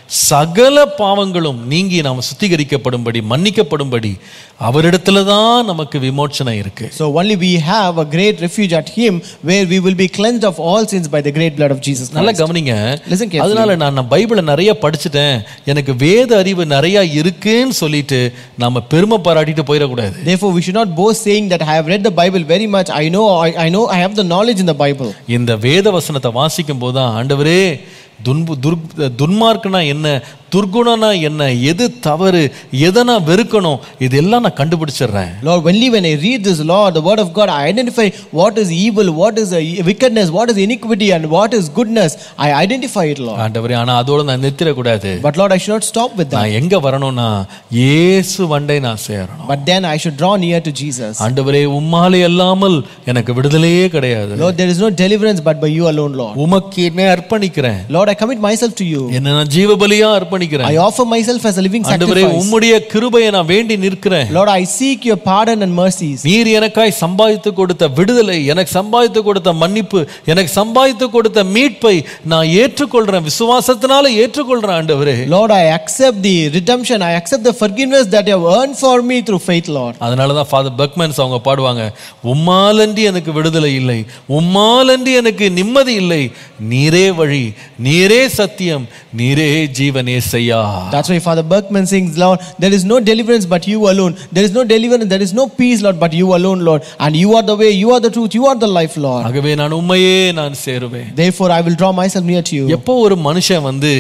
சகல பாவங்களும் நீங்கி நாம் சுத்திகரிக்கப்படும்படி மன்னிக்கப்படும்படி அவரிடத்துல தான் நமக்கு விமோச்சனம் இருக்கு So only we have a great refuge at Him where we will be cleansed of all sins by the great blood of Jesus நல்லா Christ. கவனிங்க Listen carefully. அதனால நான் நான் பைபிளை நிறைய படிச்சுட்டேன் எனக்கு வேத அறிவு நிறைய இருக்குன்னு சொல்லிட்டு நாம பெருமை பாராட்டிட்டு போயிடக்கூடாது Therefore, we should not boast saying that I have read the Bible very much. I know, I, I know, I have the knowledge in the Bible. இந்த வேத வசனத்தை வாசிக்கும் போதுதான் ஆண்டவரே துன்பு துர் துன்மார்க்கனா என்ன துர்குணனா என்ன எது தவறு எதை நான் வெறுக்கணும் இதெல்லாம் நான் கண்டுபிடிச்சிடுறேன் Lord, only when I read this, Lord, the word of God, I identify what is evil, what is uh, wickedness, what is iniquity, and what is goodness. I identify it, Lord. ஆண்டவரே ஆனா அதோட நான் நிறுத்திடக்கூடாது But Lord, I should not stop with that. நான் எங்க வரணும்னா இயேசு வண்டை நான் சேரணும் But then I should draw near to Jesus. ஆண்டவரே உம்மாலே அல்லாமல் எனக்கு விடுதலையே கிடையாது Lord, there is no deliverance but by you alone, Lord. உமக்கு என்னை அர்ப்பணிக்கிறேன் Lord, I commit myself to you. என்ன நான் ஜீவபலியா அர்ப்பணிக்கிறேன் I offer myself as a living ஆண்டவரே sacrifice. உம்முடைய கிருபையை நான் வேண்டி நிற்கிறேன் Lord, I seek your pardon and mercies. நீர் எனக்காய் சம்பாதித்து கொடுத்த விடுதலை எனக்கு சம்பாதித்து கொடுத்த மன்னிப்பு எனக்கு சம்பாதித்து கொடுத்த மீட்பை நான் ஏற்றுக்கொள்றேன் விசுவாசத்தினால ஏற்றுக்கொள்றேன் ஆண்டவரே Lord, I accept the redemption. I accept the forgiveness that you have earned for me through faith, Lord. அதனால தான் ஃபாதர் பக்மன்ஸ் அவங்க பாடுவாங்க உம்மாலன்றி எனக்கு விடுதலை இல்லை உம்மாலன்றி எனக்கு நிம்மதி இல்லை நீரே வழி நீரே சத்தியம் நீரே ஜீவனே செய்யா That's why Father Berkman sings, Lord, there is no deliverance but you alone. There is no deliverance, there is no peace, Lord, but you alone, Lord. And you are the way, you are the truth, you are the life, Lord. ஆகவே நான் உண்மையே நான் சேருவேன் Therefore, I will draw myself near to you. எப்போ ஒரு மனுஷன் வந்து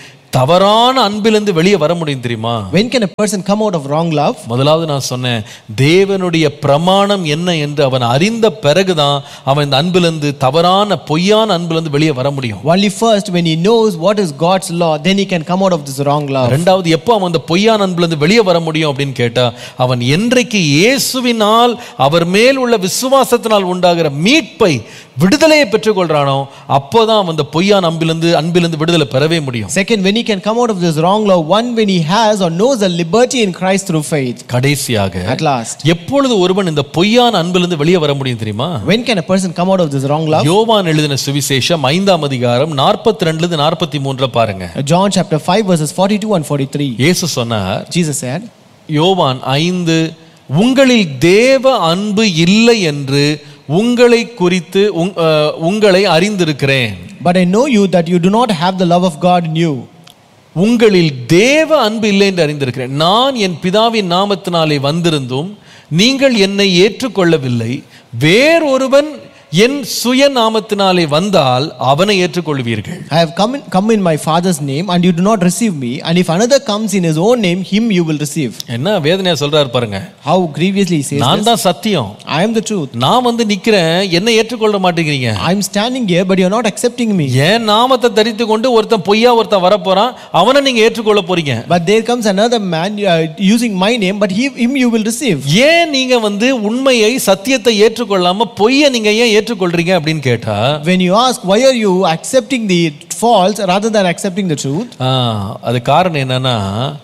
தவறான அன்பிலிருந்து வெளியே வர முடியும் தெரியுமா When can a person come out of wrong love? முதலாவது நான் சொன்னேன் தேவனுடைய பிரமாணம் என்ன என்று அவன் அறிந்த பிறகுதான் அவன் இந்த அன்பிலிருந்து தவறான பொய்யான அன்பிலிருந்து வெளியே வர முடியும் Only first, when he knows what is God's law, then he can come out of this wrong love. ரெண்டாவது எப்போ அவன் அந்த பொய்யான அன்பிலிருந்து வெளியே வர முடியும் அப்படின்னு கேட்டா அவன் என்றைக்கு இயேசுவினால் அவர் மேல் உள்ள விசுவாசத்தினால் உண்டாகிற மீட்பை விடுதலையை பெற்றுக்கொள்றானோ அப்போதான் அவன் அந்த பொய்யான அன்பிலிருந்து அன்பிலிருந்து விடுதலை பெறவே முடியும் Second, when he can come out of this wrong love, one, when he has or knows the liberty in Christ through faith. கடைசியாக At last. எப்பொழுது ஒருவன் இந்த பொய்யான அன்பிலிருந்து வெளியே வர முடியும் தெரியுமா When can a person come out of this wrong love? யோவான் எழுதின சுவிசேஷம் ஐந்தாம் அதிகாரம் நாற்பத்தி ரெண்டுல நாற்பத்தி மூன்றுல பாருங்க John chapter 5, verses 42 and 43. இயேசு சொன்னார் Jesus said, யோவான் ஐந்து உங்களில் தேவ அன்பு இல்லை என்று உங்களை குறித்து உங்- அஹ், உங்களை அறிந்திருக்கிறேன் But I know you that you do not have the love of God in you. உங்களில் தேவ அன்பு இல்லை என்று அறிந்திருக்கிறேன் நான் என் பிதாவின் நாமத்தினாலே வந்திருந்தும் நீங்கள் என்னை ஏற்றுக்கொள்ளவில்லை வேறொருவன் என் சுய நாமத்தினாலே வந்தால் அவனை ஏற்றுக்கொள்வீர்கள் I have come in, come in my Father's name, and you do not receive me. And if another comes in his own name, him you will receive. என்ன வேதனையா சொல்றாரு பாருங்க How grievously he says நான் this. தான் சத்தியம் I am the truth. நான் வந்து நிக்கிறேன் என்னை ஏற்றுக்கொள்ள மாட்டேங்கிறீங்க I am standing here, but you are not accepting me. என் நாமத்தை தரித்து கொண்டு ஒருத்தன் பொய்யா ஒருத்தன் வரப்போறான் அவனை நீங்க ஏற்றுக்கொள்ள போறீங்க But there comes another man uh, using my name, but he, him you will receive. ஏன் நீங்க வந்து உண்மையை சத்தியத்தை ஏற்றுக்கொள்ளாம பொய்யை நீங்க ஏன் ஏற்றுக்கொள்றீங்க அப்படின்னு கேட்டா When you ask, why are you accepting the false rather than accepting the truth? ஆ, அது காரணம் என்னன்னா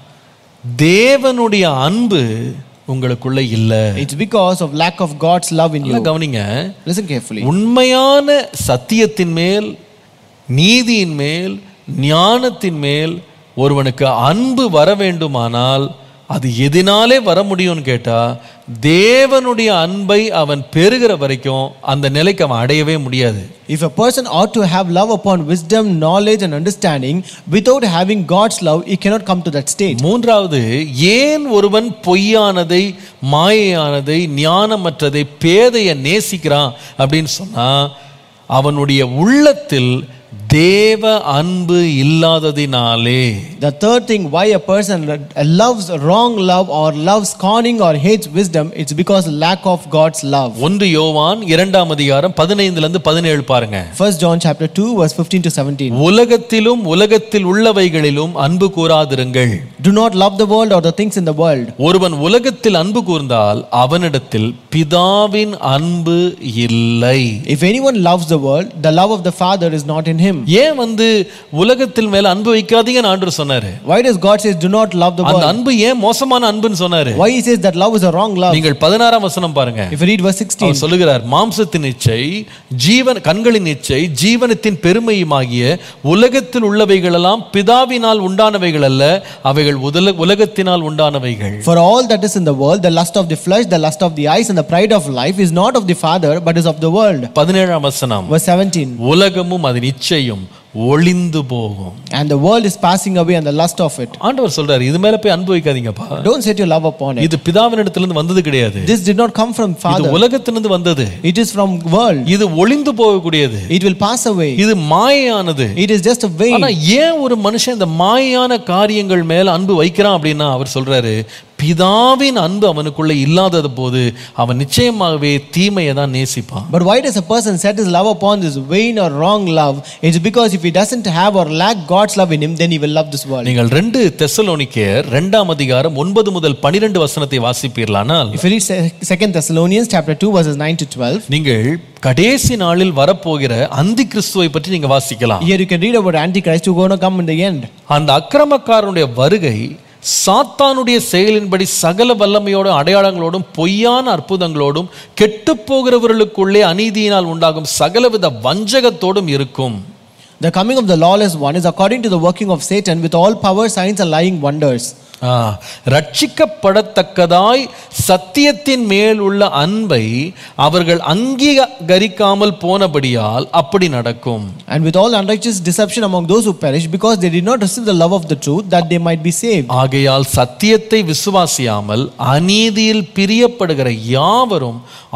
தேவனுடைய அன்பு உங்களுக்குள்ள இல்ல It's because of lack of God's love in நல்லா you. கவனிங்க Listen carefully. உண்மையான சத்தியத்தின் மேல் நீதியின் மேல் ஞானத்தின் மேல் ஒருவனுக்கு அன்பு வர வேண்டுமானால் அது எதினாலே வர முடியும்னு கேட்டா தேவனுடைய அன்பை அவன் பெறுகிற வரைக்கும் அந்த நிலைக்கு அவன் அடையவே முடியாது If a person ought to have love upon wisdom, knowledge, and understanding, without having God's love, he cannot come to that state. மூன்றாவது ஏன் ஒருவன் பொய்யானதை மாயையானதை ஞானமற்றதை பேதைய நேசிக்கிறான் அப்படின்னு சொன்னா அவனுடைய உள்ளத்தில் தேவ அன்பு இல்லாததினாலே The third thing, why a person loves wrong love or loves scorning or hates wisdom, it's because lack of God's love. ஒன்று யோவான் இரண்டாம் அதிகாரம் பதினைந்துல இருந்து பதினேழு பாருங்க First John chapter 2, verse 15 to 17. உலகத்திலும் உலகத்தில் உள்ளவைகளிலும் அன்பு கூறாதிருங்கள் Do not love the world or the things in the world. ஒருவன் உலகத்தில் அன்பு கூர்ந்தால் அவனிடத்தில் பிதாவின் அன்பு இல்லை If anyone loves the world, the love of the Father is not in him. ஏன் வந்து உலகத்தில் மேல அன்பு வைக்காதீங்கன்னு ஆண்டவர் சொன்னாரு Why does God say do not love the அந்த world? அன்பு ஏன் மோசமான அன்புன்னு சொன்னாரு Why he says that love is a wrong love? நீங்கள் பதினாறாம் வசனம் பாருங்க If you read verse 16, அவர் சொல்லுகிறார் மாம்சத்தின் இச்சை ஜீவன் கண்களின் இச்சை ஜீவனத்தின் பெருமையுமாகிய உலகத்தில் உள்ளவைகளெல்லாம் பிதாவினால் உண்டானவைகள் அல்ல அவைகள் உதல உலகத்தினால் உண்டானவைகள் For all that is in the world, the lust of the flesh, the lust of the eyes, and the pride of life is not of the Father, but is of the world. பதினேழாம் வசனம் Verse 17. உலகமும் அதன் இச்சையும் ஒளிந்து போகும் And the world is passing away and the lust of it. ஆண்டவர் சொல்றாரு இது மேல போய் அன்பு வைக்காதீங்கப்பா Don't set your love upon it. இது பிதாவினிடத்திலிருந்து வந்தது கிடையாது This did not come from இது Father. உலகத்திலிருந்து வந்தது It is from world. இது ஒளிந்து போகக்கூடியது It will pass away. இது மாயையானது It is just a vain. ஆனா ஏன் ஒரு மனுஷன் இந்த மாயான காரியங்கள் மேல அன்பு வைக்கிறான் அப்படின்னா அவர் சொல்றாரு பிதாவின் அன்பு அவனுக்குள்ள இல்லாதது போது அவன் நிச்சயமாகவே தீமையை தான் நேசிப்பான் But why does a person set his love upon this vain or wrong love? It's because if he doesn't have or lack God's love in him, then he will love this world. நீங்கள் ரெண்டு தெசலோனிக்கேயர் ரெண்டாம் அதிகாரம் ஒன்பது முதல் பனிரெண்டு வசனத்தை வாசிப்பீர்களானால் If you read Se- Second Thessalonians chapter 2 verses 9 to 12, நீங்கள் கடைசி நாளில் வரப்போகிற அந்தி கிறிஸ்துவை பற்றி நீங்க வாசிக்கலாம் here you can read about Antichrist who going to come in the end. அந்த அக்கிரமக்காரனுடைய வருகை சாத்தானுடைய செயலின்படி சகல வல்லமையோடும் அடையாளங்களோடும் பொய்யான அற்புதங்களோடும் கெட்டுப் போகிறவர்களுக்குள்ளே அநீதியினால் உண்டாகும் சகலவித வஞ்சகத்தோடும் இருக்கும் The coming of the lawless one is according to the working of Satan with all power, signs, and lying wonders. ஆ, ரட்சிக்கப்படத்தக்கதாய் சத்தியத்தின் மேல் உள்ள அன்பை அவர்கள் அங்கீகரிக்காமல் போனபடியால் அப்படி நடக்கும் And with all unrighteous deception among those who perish, because they did not receive the love of the truth, that they might be saved. ஆகையால் சத்தியத்தை விசுவாசியாமல் அநீதியில் பிரியப்படுகிற யாவரும்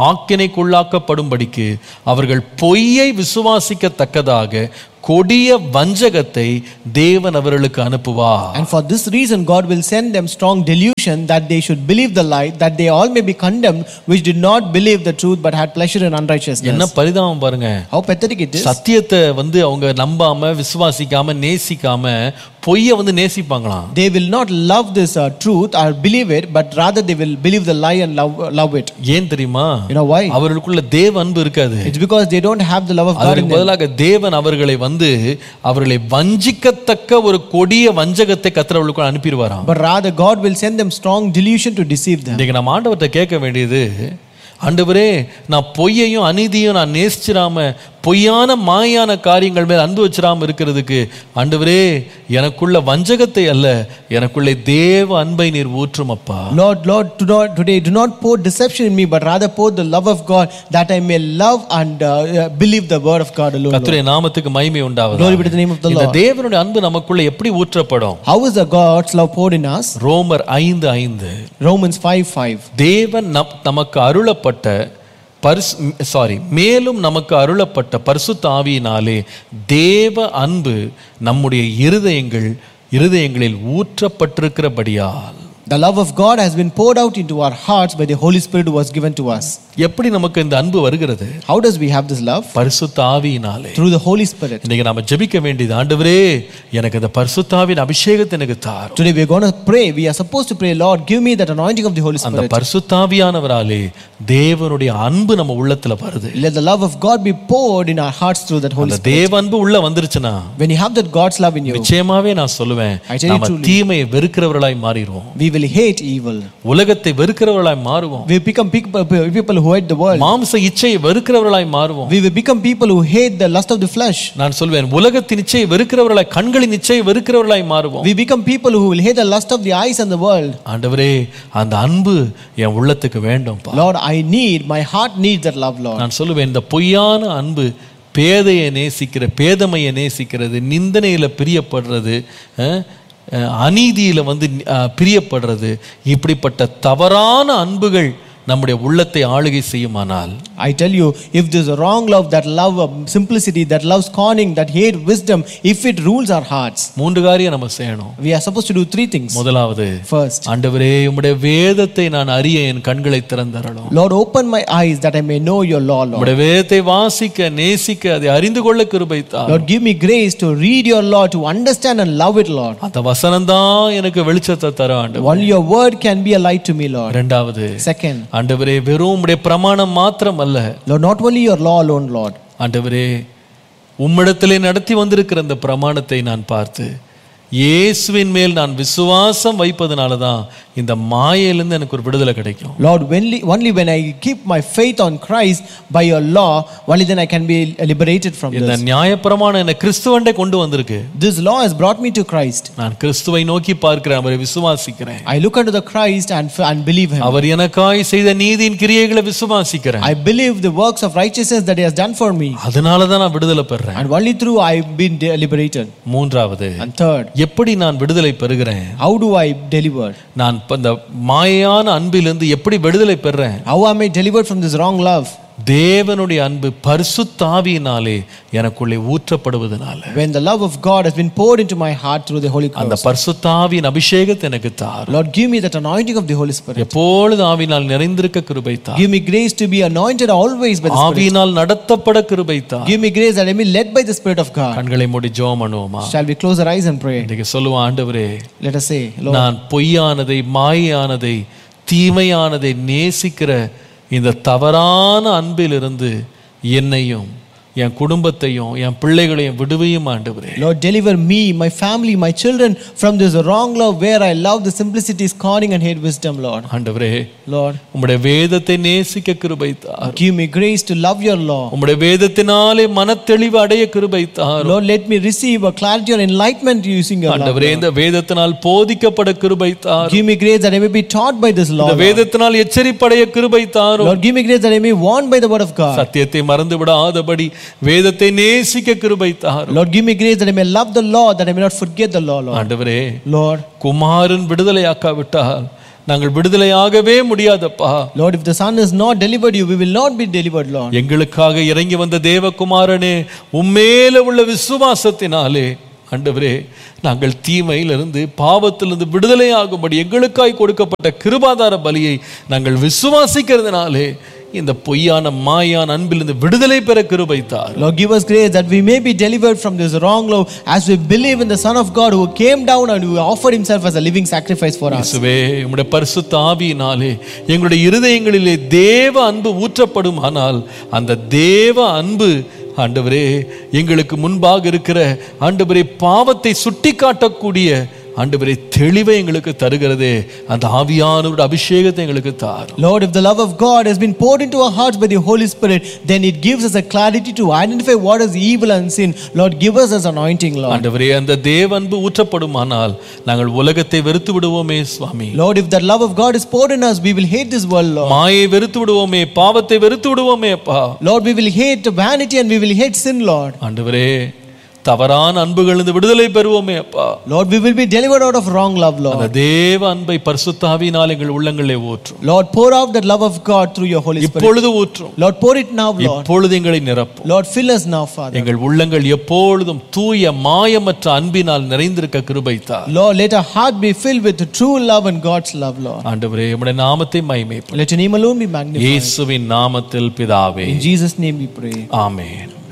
ஆக்கினைக்குள்ளாக்கப்படும்படிக்கு அவர்கள் பொய்யை விசுவாசிக்கத்தக்கதாக கொடிய வஞ்சகத்தை தேவன் அவர்களுக்கு அனுப்புவார் And for this reason, God will send them strong delusion that they should believe the lie, that they all may be condemned, which did not believe the truth but had pleasure in unrighteousness. என்ன பரிதாபம் பாருங்க How pathetic it is. சத்தியத்தை வந்து அவங்க நம்பாம விசுவாசிக்காம நேசிக்காம பொய்யை வந்து நேசிப்பாங்களாம் They will not love this uh, truth or believe it, but rather they will believe the lie and love, love it. ஏன் தெரியுமா You know why? அவர்களுக்குள்ள தேவ அன்பு இருக்காது It's because they don't have the love of God in அதற்கு them. பதிலாக தேவன் அவர்களை வந்து அவர்களை வஞ்சிக்கத்தக்க ஒரு கொடிய வஞ்சகத்தை கத்திரவர்களுக்கு அனுப்பிடுவாராம் But rather, God will send them strong delusion to deceive them. இன்னைக்கு நம்ம ஆண்டவர்கிட்ட கேட்க வேண்டியது ஆண்டவரே நான் பொய்யையும் அநீதியும் நான் நேசிச்சிராம பொய்யான மாயான காரியங்கள் மேல் அன்பு வச்சிராம இருக்கிறதுக்கு ஆண்டவரே எனக்குள்ள வஞ்சகத்தை அல்ல எனக்குள்ளே தேவ அன்பை நீர் ஊற்றும் அப்பா Lord, Lord, do not, today do not pour deception in me, but rather pour the love of God that I may love and uh, uh, believe the word of God alone. Lord. கர்த்தருடைய நாமத்துக்கு மகிமை உண்டாவது Glory be to the name of the இந்த Lord. தேவனுடைய அன்பு நமக்குள்ள எப்படி ஊற்றப்படும் How is the God's love poured in us? ரோமர் ஐந்து ஐந்து Romans 5 5. தேவன் நம் நமக்கு அருளப்பட்ட பரிசு சாரி மேலும் நமக்கு அருளப்பட்ட பரிசுத்த ஆவியினாலே தேவ அன்பு நம்முடைய இருதயங்கள் இருதயங்களில் ஊற்றப்பட்டிருக்கிறபடியால் The love of God has been poured out into our hearts by the Holy Spirit who was given to us. எப்படி நமக்கு இந்த அன்பு வருகிறது How does we have this love? பரிசுத்த ஆவியினாலே Through the Holy Spirit. இன்னைக்கு நாம ஜெபிக்க வேண்டியது ஆண்டவரே எனக்கு இந்த பரிசுத்தாவின் அபிஷேகத்தை எனக்கு தாரும் Today we are going to pray. We are supposed to pray, Lord, give me that anointing of the Holy அந்த Spirit. பரிசுத்தாவியானவராலே தேவனுடைய அன்பு நம்ம உள்ளத்துல வருது Let the love of God be poured in our hearts through that Holy அந்த Spirit. தேவ அன்பு உள்ள வந்துருச்சுன்னா When you have that God's love in you, நிச்சயமாவே நான் சொல்லுவேன் I tell you நாம truly. தீமையை வெறுக்கிறவர்களாய் மாறிடுவோம் we will hate evil. உலகத்தை வெறுக்கிறவர்களாய் மாறுவோம் We become people, people who hate the world. மாம்ச இச்சையை வெறுக்கிறவர்களாய் மாறுவோம் We will become people who hate the lust of the flesh. நான் சொல்வேன் உலகத்தின் இச்சையை வெறுக்கிறவர்களாய் கண்களின் இச்சையை வெறுக்கிறவர்களாய் மாறுவோம் We become people who will hate the lust of the eyes and the world. ஆண்டவரே அந்த அன்பு என் உள்ளத்துக்கு வேண்டும்பா Lord, I need, my heart needs that love, Lord. நான் சொல்லுவேன் இந்த பொய்யான அன்பு பேதையை நேசிக்கிற பேதமையை நேசிக்கிறது நிந்தனையில பிரியப்படுறது அஹ், அஹ், அநீதியில வந்து அஹ், பிரியப்படுறது இப்படிப்பட்ட தவறான அன்புகள் நம்முடைய உள்ளத்தை ஆளுகை செய்யுமானால் I tell you, if there's a wrong love, that love of simplicity, that love scorning, that hate wisdom, if it rules our hearts, மூன்று காரியம் நம்ம செய்யணும் we are supposed to do three things. முதலாவது First, ஆண்டவரே உம்முடைய வேதத்தை நான் அறிய என் கண்களை திறந்தரணும் Lord, open my eyes that I may know your law, Lord. உம்முடைய வேதத்தை வாசிக்க நேசிக்க அதை அறிந்து கொள்ள கிருபைத்தார் Lord, give me grace to read your law, to understand and love it, Lord. அந்த வசனம் தான் எனக்கு வெளிச்சத்தை தரும் ஆண்டவர் Only your word can be a light to me, Lord. இரண்டாவது Second, ஆண்டவரே வெறும் உம்முடைய பிரமாணம் மாத்திரம் அல்ல Lord, not only your law alone, Lord. ஆண்டவரே உம்மிடத்திலே நடத்தி வந்திருக்கிற அந்த பிரமாணத்தை நான் பார்த்து இயேசுவின் மேல் நான் விசுவாசம் வைப்பதனால தான் இந்த மாயையிலிருந்து எனக்கு ஒரு விடுதலை கிடைக்கும் Lord, only, only when I keep my faith on Christ by your law, only then I can be liberated from இந்த this. நியாயப்பிரமாணம் என்னை கிறிஸ்துவண்டை கொண்டு வந்திருக்கு This law has brought me to Christ. நான் கிறிஸ்துவை நோக்கி பார்க்கிறேன் அவரை விசுவாசிக்கிறேன் I look unto the Christ and, and believe him. அவர் எனக்காய் செய்த நீதியின் கிரியைகளை விசுவாசிக்கிறேன் I believe the works of righteousness that he has done for me. அதனால தான் நான் விடுதலை பெறேன் And only through I've been de- liberated. மூன்றாவது And third, எப்படி நான் விடுதலை பெறுகிறேன் how do I deliver? நான் இப்ப இந்த மாயான அன்பிலிருந்து எப்படி விடுதலை பெறேன் How am I delivered from this wrong love? தேவனுடைய அன்பு பரிசுத்தாவியினாலே எனக்குள்ளே ஊற்றப்படுவதனால When the love of God has been poured into my heart through the Holy அந்த Ghost. பரிசுத்தாவியின் அபிஷேகத்தை எனக்கு தார் Lord, give me that anointing of the Holy Spirit. எப்பொழுது ஆவினால் நிறைந்திருக்க கிருபை தார் Give me grace to be anointed always by the Spirit. ஆவியினால் நடத்தப்பட கிருபை தார் Give me grace that I may be led by the Spirit of God. கண்களை மூடி ஜெபம் பண்ணுவோமா Shall we close our eyes and pray? இன்னைக்கு சொல்லுவான் ஆண்டவரே Let us say, Lord, நான் பொய்யானதை மாயானதை தீமையானதை நேசிக்கிற இந்த தவறான அன்பிலிருந்து என்னையும் என் குடும்பத்தையும் என் பிள்ளைகளையும் விடுவையும் ஆண்டவரே Lord, deliver me, my family, my children from this wrong love where I love the simplicity, scorning, and hate wisdom, Lord. ஆண்டவரே Lord, உம்முடைய வேதத்தை நேசிக்க கிருபை தார் give me grace to love your law. உம்முடைய வேதத்தினாலே மனத்தெளிவு அடைய கிருபை தார் Lord, let me receive a clarity or enlightenment using your law. ஆண்டவரே இந்த வேதத்தினால் போதிக்கப்பட கிருபை தார் Give me grace that I may be taught by this law. இந்த வேதத்தினால் எச்சரிப்படைய கிருபை தாரும் Lord, give me grace that I may warn by the word of God. சத்தியத்தை மறந்து விடாதபடி வேதத்தை நேசிக்க கிருபை தாரும் Lord, give me grace that I may love the law, that I may not forget the law, Lord. ஆண்டவரே Lord, குமாரன் விடுதலையாக்காவிட்டால் நாங்கள் விடுதலையாகவே முடியாதப்பா Lord, if the Son has not delivered you, we will not be delivered, Lord. எங்களுக்காக இறங்கி வந்த தேவகுமாரனே உம்மேல உள்ள விசுவாசத்தினாலே ஆண்டவரே நாங்கள் தீமையிலிருந்து பாவத்திலிருந்து விடுதலையாகும்படி எங்களுக்காய் கொடுக்கப்பட்ட கிருபாதார பலியை நாங்கள் விசுவாசிக்கிறதுனாலே இந்த பொய்யான மாயான அன்பிலிருந்து விடுதலை பெற கிருபை தார் Lord, give us grace that we may be delivered from this wrong love as we believe in the Son of God who came down and who offered himself as a living sacrifice for us. இயேசுவே உம்முடைய பரிசுத்த ஆவியினாலே எங்களுடைய இருதயங்களிலே தேவ அன்பு ஊற்றப்படுமானால் அந்த தேவ அன்பு ஆண்டவரே எங்களுக்கு முன்பாக இருக்கிற ஆண்டவரே பாவத்தை சுட்டி காட்டக்கூடிய ஆண்டவரே தெளிவை எங்களுக்கு தருகிறதே அந்த ஆவியானவருடைய அபிஷேகத்தை எங்களுக்கு தார் Lord, if the love of God has been poured into our hearts by the Holy Spirit, then it gives us a clarity to identify what is evil and sin. Lord, give us this anointing, Lord. ஆண்டவரே அந்த தேவ அன்பு ஊற்றப்படுமானால் நாங்கள் உலகத்தை வெறுத்து விடுவோமே சுவாமி Lord, if the love of God is poured in us, we will hate this world, Lord. மாயை வெறுத்து விடுவோமே பாவத்தை வெறுத்து விடுவோமே அப்பா Lord, we will hate vanity and we will hate sin, Lord. ஆண்டவரே தவறான அன்புகளிலிருந்து விடுதலை பெறுவோமே அப்பா Lord, we will be delivered out of wrong love, அந்த Lord. தேவ அன்பை பரிசுத்தாவினால் எங்கள் உள்ளங்களே ஊற்றும் Lord, pour out that love of God through your Holy Spirit. இப்பொழுது ஊற்றும் Lord, pour it now, Lord. இப்பொழுது எங்களை நிரப்பும் Lord, fill us now, Father. எங்கள் உள்ளங்கள் எப்பொழுதும் தூய மாயமற்ற அன்பினால் நிறைந்திருக்க கிருபைத்தார் Lord, let our heart be filled with true love and God's love, Lord. ஆண்டவரே உம்முடைய நாமத்தை மகிமைப்படும் Let your name alone be magnified. இயேசுவின் நாமத்தில் பிதாவே In Jesus' name we pray. Amen